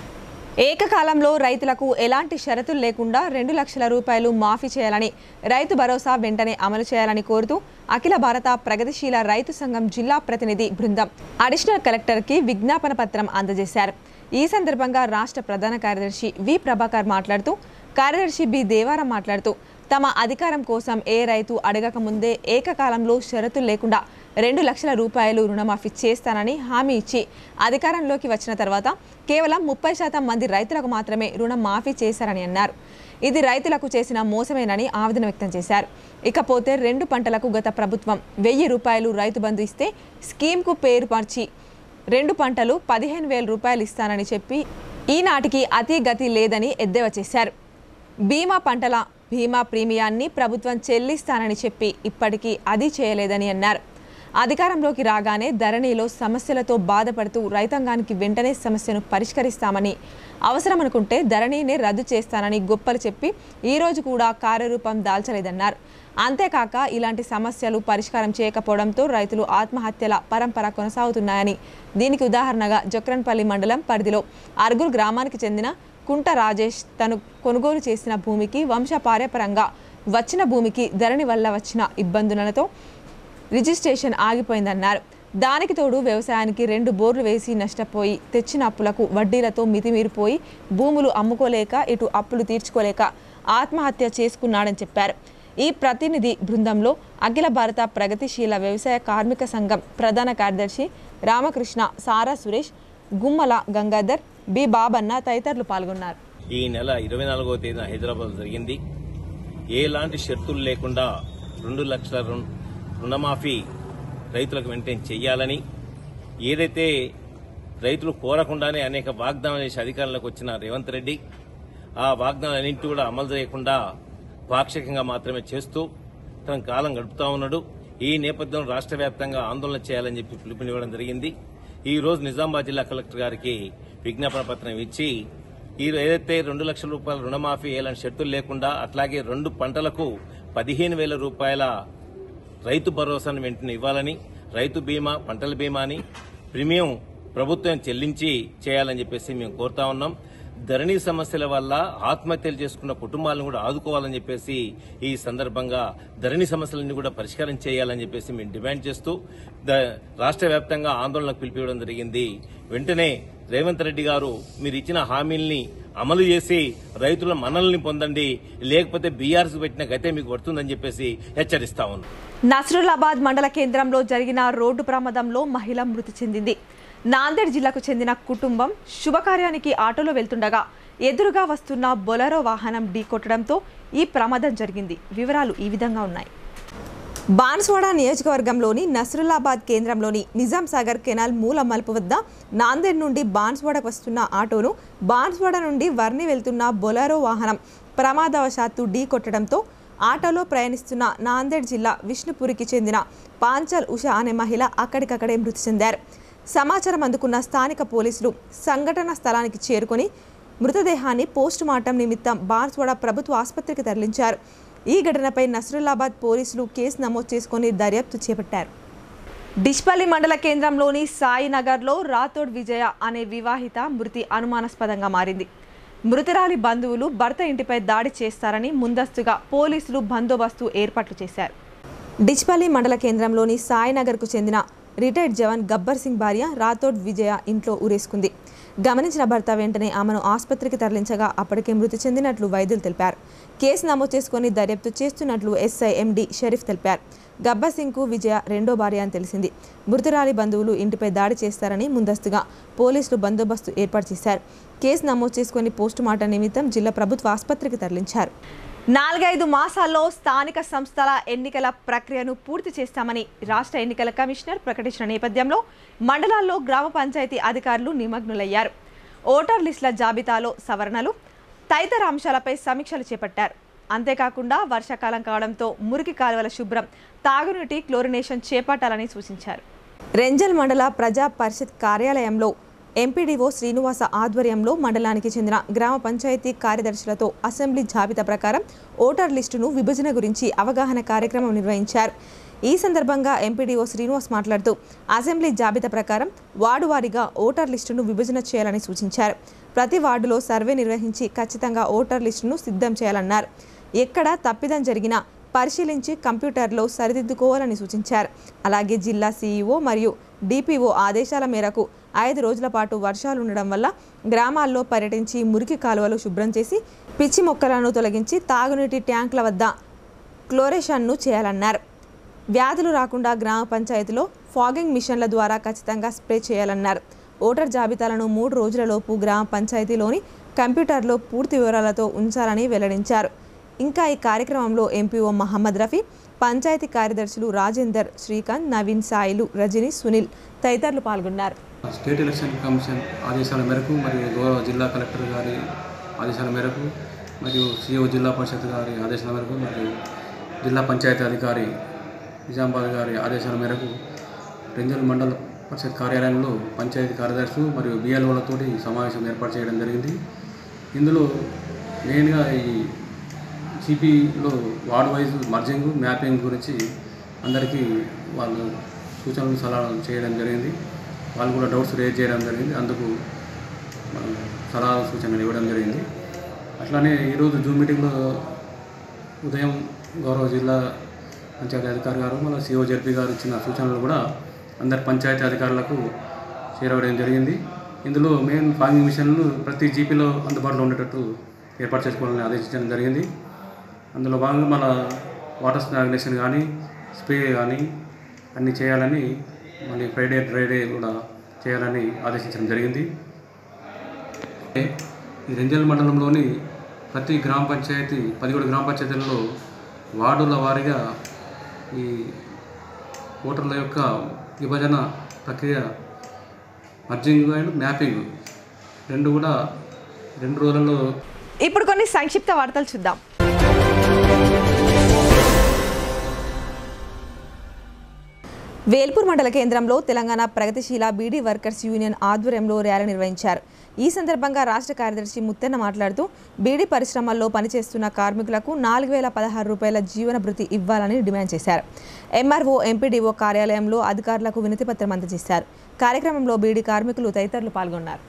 ఏకకాలంలో రైతులకు ఎలాంటి షరతులు లేకుండా రెండు లక్షల రూపాయలు మాఫీ చేయాలని రైతు భరోసా వెంటనే అమలు చేయాలని కోరుతూ అఖిల భారత ప్రగతిశీల రైతు సంఘం జిల్లా ప్రతినిధి బృందం అడిషనల్ కలెక్టర్కి విజ్ఞాపన పత్రం అందజేశారు ఈ సందర్భంగా రాష్ట్ర ప్రధాన కార్యదర్శి వి ప్రభాకర్ మాట్లాడుతూ కార్యదర్శి బి దేవారం మాట్లాడుతూ తమ అధికారం కోసం ఏ రైతు అడగక ముందే ఏకకాలంలో షరతులు లేకుండా రెండు లక్షల రూపాయలు రుణమాఫీ చేస్తానని హామీ ఇచ్చి అధికారంలోకి వచ్చిన తర్వాత కేవలం ముప్పై శాతం మంది రైతులకు మాత్రమే రుణం మాఫీ చేశారని అన్నారు ఇది రైతులకు చేసిన మోసమేనని ఆవేదన వ్యక్తం చేశారు ఇకపోతే రెండు పంటలకు గత ప్రభుత్వం వెయ్యి రూపాయలు రైతు బంధు ఇస్తే స్కీమ్కు పేరు మార్చి రెండు పంటలు పదిహేను వేల రూపాయలు ఇస్తానని చెప్పి ఈనాటికి అతి గతి లేదని ఎద్దేవా చేశారు బీమా పంటల బీమా ప్రీమియాన్ని ప్రభుత్వం చెల్లిస్తానని చెప్పి ఇప్పటికీ అది చేయలేదని అన్నారు అధికారంలోకి రాగానే ధరణిలో సమస్యలతో బాధపడుతూ రైతాంగానికి వెంటనే సమస్యను పరిష్కరిస్తామని అవసరం అనుకుంటే ధరణిని రద్దు చేస్తానని గొప్పలు చెప్పి ఈ రోజు కూడా కార్యరూపం దాల్చలేదన్నారు అంతేకాక ఇలాంటి సమస్యలు పరిష్కారం చేయకపోవడంతో రైతులు ఆత్మహత్యల పరంపర కొనసాగుతున్నాయని దీనికి ఉదాహరణగా జొక్రన్పల్లి మండలం పరిధిలో అర్గుల్ గ్రామానికి చెందిన కుంట రాజేష్ తను కొనుగోలు చేసిన భూమికి వంశపార్యపరంగా వచ్చిన భూమికి ధరణి వల్ల వచ్చిన ఇబ్బందులతో రిజిస్ట్రేషన్ ఆగిపోయిందన్నారు దానికి తోడు వ్యవసాయానికి రెండు బోర్లు వేసి నష్టపోయి తెచ్చిన అప్పులకు వడ్డీలతో మితిమీరిపోయి భూములు అమ్ముకోలేక ఇటు అప్పులు తీర్చుకోలేక ఆత్మహత్య చేసుకున్నాడని చెప్పారు ఈ ప్రతినిధి బృందంలో అఖిల భారత ప్రగతిశీల వ్యవసాయ కార్మిక సంఘం ప్రధాన కార్యదర్శి రామకృష్ణ సారా సురేష్ గుమ్మల గంగాధర్ బి బాబన్న తదితరులు పాల్గొన్నారు ఈ నెల ఇరవై నాలుగవ తేదీన హైదరాబాద్ జరిగింది ఎలాంటి షరతులు లేకుండా రెండు లక్షల రుణ రుణమాఫీ రైతులకు వెంటనే చెయ్యాలని ఏదైతే రైతులు కోరకుండానే అనేక వాగ్దానాలు చేసి అధికారంలోకి వచ్చిన రేవంత్ రెడ్డి ఆ వాగ్దానాలన్నింటి కూడా అమలు చేయకుండా పాక్షికంగా మాత్రమే చేస్తూ తన కాలం గడుపుతా ఉన్నాడు ఈ నేపథ్యంలో రాష్ట్ర వ్యాప్తంగా ఆందోళన చేయాలని చెప్పి పిలుపునివ్వడం జరిగింది ఈ రోజు నిజామాబాద్ జిల్లా కలెక్టర్ గారికి విజ్ఞాపన పత్రం ఇచ్చి ఈ ఏదైతే రెండు లక్షల రూపాయల రుణమాఫీ ఎలాంటి షరతులు లేకుండా అట్లాగే రెండు పంటలకు పదిహేను వేల రూపాయల రైతు భరోసాను వెంటనే ఇవ్వాలని రైతు బీమా పంటల బీమాని ప్రీమియం ప్రభుత్వం చెల్లించి చేయాలని చెప్పేసి మేము కోరుతా ఉన్నాం ధరణి సమస్యల వల్ల ఆత్మహత్యలు చేసుకున్న కుటుంబాలను కూడా ఆదుకోవాలని చెప్పేసి ఈ సందర్భంగా ధరణి సమస్యలన్నీ కూడా పరిష్కారం చేయాలని చెప్పేసి మేము డిమాండ్ చేస్తూ ద- రాష్ట్ర వ్యాప్తంగా ఆందోళనకు పిలిపివ్వడం జరిగింది వెంటనే రేవంత్ రెడ్డి గారు మీరు ఇచ్చిన హామీల్ని అమలు చేసి రైతుల మనల్ని పొందండి లేకపోతే బీఆర్ఎస్ పెట్టిన గతే మీకు పడుతుందని చెప్పేసి హెచ్చరిస్తా ఉన్నాం నస్రులాబాద్ మండల కేంద్రంలో జరిగిన రోడ్డు ప్రమాదంలో మహిళ మృతి చెందింది నాందేడ్ జిల్లాకు చెందిన కుటుంబం శుభకార్యానికి ఆటోలో వెళ్తుండగా ఎదురుగా వస్తున్న బొలరో వాహనం ఢీకొట్టడంతో ఈ ప్రమాదం జరిగింది వివరాలు ఈ విధంగా ఉన్నాయి బాన్స్వాడ నియోజకవర్గంలోని నస్రులాబాద్ కేంద్రంలోని నిజాం సాగర్ కెనాల్ మూల మలుపు వద్ద నాందేడ్ నుండి బాన్స్వాడకు వస్తున్న ఆటోను బాన్స్వాడ నుండి వర్ని వెళ్తున్న బొలారో వాహనం ప్రమాదవశాత్తు ఢీ కొట్టడంతో ఆటోలో ప్రయాణిస్తున్న నాందేడ్ జిల్లా విష్ణుపురికి చెందిన పాంచల్ ఉష అనే మహిళ అక్కడికక్కడే మృతి చెందారు సమాచారం అందుకున్న స్థానిక పోలీసులు సంఘటన స్థలానికి చేరుకొని మృతదేహాన్ని పోస్ట్ మార్టం నిమిత్తం బాన్స్వాడ ప్రభుత్వ ఆసుపత్రికి తరలించారు ఈ ఘటనపై నస్రుల్లాబాద్ పోలీసులు కేసు నమోదు చేసుకొని దర్యాప్తు చేపట్టారు డిష్పల్లి మండల కేంద్రంలోని సాయినగర్లో రాథోడ్ విజయ అనే వివాహిత మృతి అనుమానాస్పదంగా మారింది మృతురాలి బంధువులు భర్త ఇంటిపై దాడి చేస్తారని ముందస్తుగా పోలీసులు బందోబస్తు ఏర్పాట్లు చేశారు డిచ్పల్లి మండల కేంద్రంలోని సాయినగర్కు చెందిన రిటైర్డ్ జవాన్ గబ్బర్ సింగ్ భార్య రాథోడ్ విజయ ఇంట్లో ఉరేసుకుంది గమనించిన భర్త వెంటనే ఆమెను ఆసుపత్రికి తరలించగా అప్పటికే మృతి చెందినట్లు వైద్యులు తెలిపారు కేసు నమోదు చేసుకుని దర్యాప్తు చేస్తున్నట్లు ఎస్ఐ ఎండి షరీఫ్ తెలిపారు గబ్బర్ సింగ్కు విజయ రెండో భార్య అని తెలిసింది మృతురాలి బంధువులు ఇంటిపై దాడి చేస్తారని ముందస్తుగా పోలీసులు బందోబస్తు ఏర్పాటు చేశారు కేసు నమోదు చేసుకుని పోస్టు మార్టం నిమిత్తం జిల్లా ప్రభుత్వ ఆసుపత్రికి తరలించారు నాలుగైదు మాసాల్లో స్థానిక సంస్థల ఎన్నికల ప్రక్రియను పూర్తి చేస్తామని రాష్ట్ర ఎన్నికల కమిషనర్ ప్రకటించిన నేపథ్యంలో మండలాల్లో గ్రామ పంచాయతీ అధికారులు నిమగ్నులయ్యారు ఓటర్ లిస్టుల జాబితాలో సవరణలు తదితర అంశాలపై సమీక్షలు చేపట్టారు అంతేకాకుండా వర్షాకాలం కావడంతో మురికి కాలువల శుభ్రం తాగునీటి క్లోరినేషన్ చేపట్టాలని సూచించారు రెంజల్ మండల ప్రజా పరిషత్ కార్యాలయంలో ఎంపీడీఓ శ్రీనివాస ఆధ్వర్యంలో మండలానికి చెందిన గ్రామ పంచాయతీ కార్యదర్శులతో అసెంబ్లీ జాబితా ప్రకారం ఓటర్ లిస్టును విభజన గురించి అవగాహన కార్యక్రమం నిర్వహించారు ఈ సందర్భంగా ఎంపీడీఓ శ్రీనివాస్ మాట్లాడుతూ అసెంబ్లీ జాబితా ప్రకారం వార్డు వారీగా ఓటర్ లిస్టును విభజన చేయాలని సూచించారు ప్రతి వార్డులో సర్వే నిర్వహించి ఖచ్చితంగా ఓటర్ లిస్టును సిద్ధం చేయాలన్నారు ఎక్కడ తప్పిదం జరిగినా పరిశీలించి కంప్యూటర్లో సరిదిద్దుకోవాలని సూచించారు అలాగే జిల్లా సీఈఓ మరియు డిపిఓ ఆదేశాల మేరకు ఐదు రోజుల పాటు వర్షాలు ఉండడం వల్ల గ్రామాల్లో పర్యటించి మురికి కాలువలు శుభ్రం చేసి పిచ్చి మొక్కలను తొలగించి తాగునీటి ట్యాంకుల వద్ద క్లోరేషన్ను చేయాలన్నారు వ్యాధులు రాకుండా గ్రామ పంచాయతీలో ఫాగింగ్ మిషన్ల ద్వారా ఖచ్చితంగా స్ప్రే చేయాలన్నారు ఓటర్ జాబితాలను మూడు రోజులలోపు గ్రామ పంచాయతీలోని కంప్యూటర్లో పూర్తి వివరాలతో ఉంచాలని వెల్లడించారు ఇంకా ఈ కార్యక్రమంలో ఎంపీఓ మహమ్మద్ రఫీ పంచాయతీ కార్యదర్శులు రాజేందర్ శ్రీకాంత్ నవీన్ సాయిలు రజని సునీల్ తదితరులు పాల్గొన్నారు స్టేట్ ఎలక్షన్ కమిషన్ ఆదేశాల మేరకు మరియు గౌరవ జిల్లా కలెక్టర్ గారి ఆదేశాల మేరకు మరియు సిఓ జిల్లా పరిషత్ గారి ఆదేశాల మేరకు మరియు జిల్లా పంచాయతీ అధికారి నిజామాబాద్ గారి ఆదేశాల మేరకు రెంజల్ మండల పరిషత్ కార్యాలయంలో పంచాయతీ కార్యదర్శులు మరియు బిఎల్ఓలతోటి సమావేశం ఏర్పాటు చేయడం జరిగింది ఇందులో మెయిన్గా ఈ సిపిలో వార్డ్ వైజ్ మర్జింగ్ మ్యాపింగ్ గురించి అందరికీ వాళ్ళు సూచనలు సలహాలు చేయడం జరిగింది వాళ్ళు కూడా డౌట్స్ రేజ్ చేయడం జరిగింది అందుకు మనం సలహాలు సూచనలు ఇవ్వడం జరిగింది అట్లానే ఈరోజు జూమ్ మీటింగ్లో ఉదయం గౌరవ జిల్లా పంచాయతీ అధికారి గారు మన సిఓ జడ్పీ గారు ఇచ్చిన సూచనలు కూడా అందరి పంచాయతీ అధికారులకు చేరవేయడం జరిగింది ఇందులో మెయిన్ ఫాగింగ్ మిషన్లు ప్రతి జీపీలో అందుబాటులో ఉండేటట్టు ఏర్పాటు చేసుకోవాలని ఆదేశించడం జరిగింది అందులో భాగంగా మన వాటర్ స్నాగ్నేషన్ కానీ స్ప్రే కానీ అన్నీ చేయాలని మళ్ళీ ఫ్రైడే డ్రైడే కూడా చేయాలని ఆదేశించడం జరిగింది ఈ రెంజల్ మండలంలోని ప్రతి గ్రామ పంచాయతీ పదిహేడు గ్రామ పంచాయతీలలో వార్డుల వారీగా ఈ ఓటర్ల యొక్క విభజన ప్రక్రియ మర్జింగ్ అండ్ మ్యాపింగ్ రెండు కూడా రెండు రోజులలో ఇప్పుడు కొన్ని సంక్షిప్త వార్తలు చూద్దాం వేల్పూర్ మండల కేంద్రంలో తెలంగాణ ప్రగతిశీల బీడీ వర్కర్స్ యూనియన్ ఆధ్వర్యంలో ర్యాలీ నిర్వహించారు ఈ సందర్భంగా రాష్ట్ర కార్యదర్శి ముత్తెన్న మాట్లాడుతూ బీడీ పరిశ్రమల్లో పనిచేస్తున్న కార్మికులకు నాలుగు వేల పదహారు రూపాయల జీవన భృతి ఇవ్వాలని డిమాండ్ చేశారు ఎంఆర్ఓ ఎంపీడీఓ కార్యాలయంలో అధికారులకు వినతిపత్రం అందజేశారు కార్యక్రమంలో బీడీ కార్మికులు తదితరులు పాల్గొన్నారు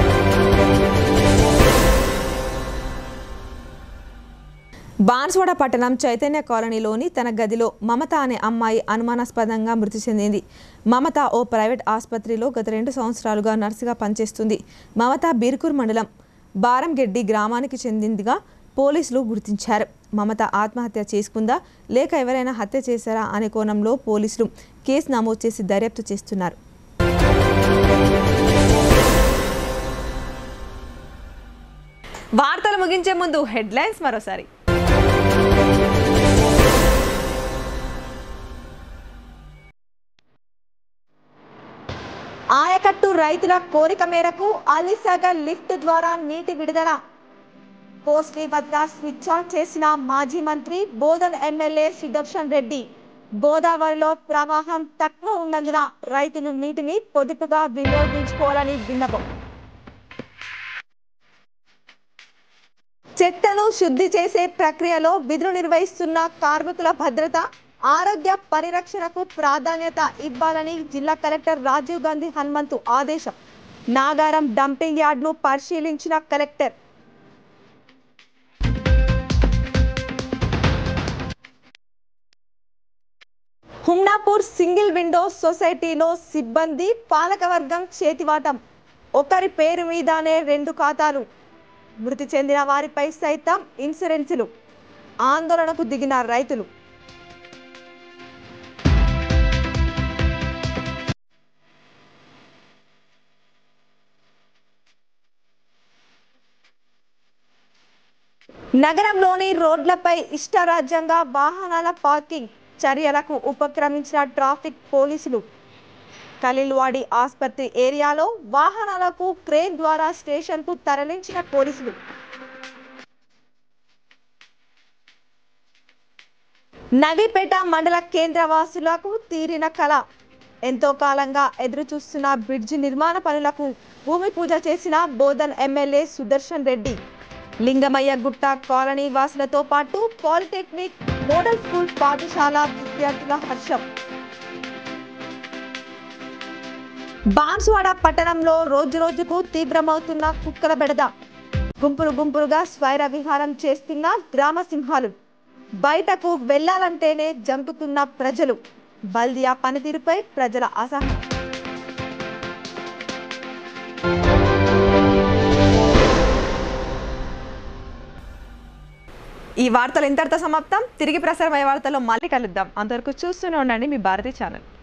బాన్స్వాడ పట్టణం చైతన్య కాలనీలోని తన గదిలో మమత అనే అమ్మాయి అనుమానాస్పదంగా మృతి చెందింది మమత ఓ ప్రైవేట్ ఆసుపత్రిలో గత రెండు సంవత్సరాలుగా నర్సుగా పనిచేస్తుంది మమత బీర్కూర్ మండలం బారంగెడ్డి గ్రామానికి చెందిందిగా పోలీసులు గుర్తించారు మమత ఆత్మహత్య చేసుకుందా లేక ఎవరైనా హత్య చేశారా అనే కోణంలో పోలీసులు కేసు నమోదు చేసి దర్యాప్తు చేస్తున్నారు వార్తలు ముగించే ముందు హెడ్లైన్స్ మరోసారి ఆయకట్టు రైతుల కోరిక మేరకు అలీసాగర్ లిఫ్ట్ ద్వారా నీటి విడుదల పోస్ట్లీ వద్ద స్విచ్ ఆన్ చేసిన మాజీ మంత్రి బోధన్ ఎమ్మెల్యే సుదర్శన్ రెడ్డి గోదావరిలో ప్రవాహం తక్కువ ఉన్నందున రైతులు నీటిని పొదుపుగా వినియోగించుకోవాలని విన్నపం చెత్తను శుద్ధి చేసే ప్రక్రియలో విధులు నిర్వహిస్తున్న కార్మికుల భద్రత ఆరోగ్య పరిరక్షణకు ప్రాధాన్యత ఇవ్వాలని జిల్లా కలెక్టర్ రాజీవ్ గాంధీ హనుమంతు ఆదేశం నాగారం డంపింగ్ యార్డ్ను పరిశీలించిన కలెక్టర్ హుమ్నాపూర్ సింగిల్ విండో సొసైటీలో సిబ్బంది పాలకవర్గం చేతివాటం ఒకరి పేరు మీదనే రెండు ఖాతాలు మృతి చెందిన వారిపై సైతం ఇన్సూరెన్సులు ఆందోళనకు దిగిన రైతులు నగరంలోని రోడ్లపై ఇష్టరాజ్యంగా వాహనాల పార్కింగ్ చర్యలకు ఉపక్రమించిన ట్రాఫిక్ పోలీసులు ఖలీల్వాడి ఆసుపత్రి ఏరియాలో వాహనాలకు క్రేన్ ద్వారా స్టేషన్కు తరలించిన పోలీసులు నవీపేట మండల కేంద్ర వాసులకు తీరిన కళ ఎంతో కాలంగా ఎదురు చూస్తున్న బ్రిడ్జి నిర్మాణ పనులకు భూమి పూజ చేసిన బోధన్ ఎమ్మెల్యే సుదర్శన్ రెడ్డి లింగమయ్య గుట్ట కాలనీ వాసులతో పాటు పాలిటెక్నిక్ మోడల్ స్కూల్ పాఠశాల విద్యార్థుల హర్షం బాన్స్వాడ పట్టణంలో రోజు రోజుకు తీవ్రమవుతున్న కుక్కల బెడద గుంపులు గుంపులుగా స్వైర విహారం చేస్తున్న గ్రామ సింహాలు బయటకు వెళ్లాలంటేనే జంపుతున్న ప్రజలు బల్దియా పనితీరుపై ప్రజల అసహనం ఈ వార్తలు ఇంతటితో సమాప్తం తిరిగి ప్రసారమయ్యే వార్తల్లో మళ్ళీ కలుద్దాం అంతవరకు చూస్తూనే ఉండండి మీ భారతీ ఛానల్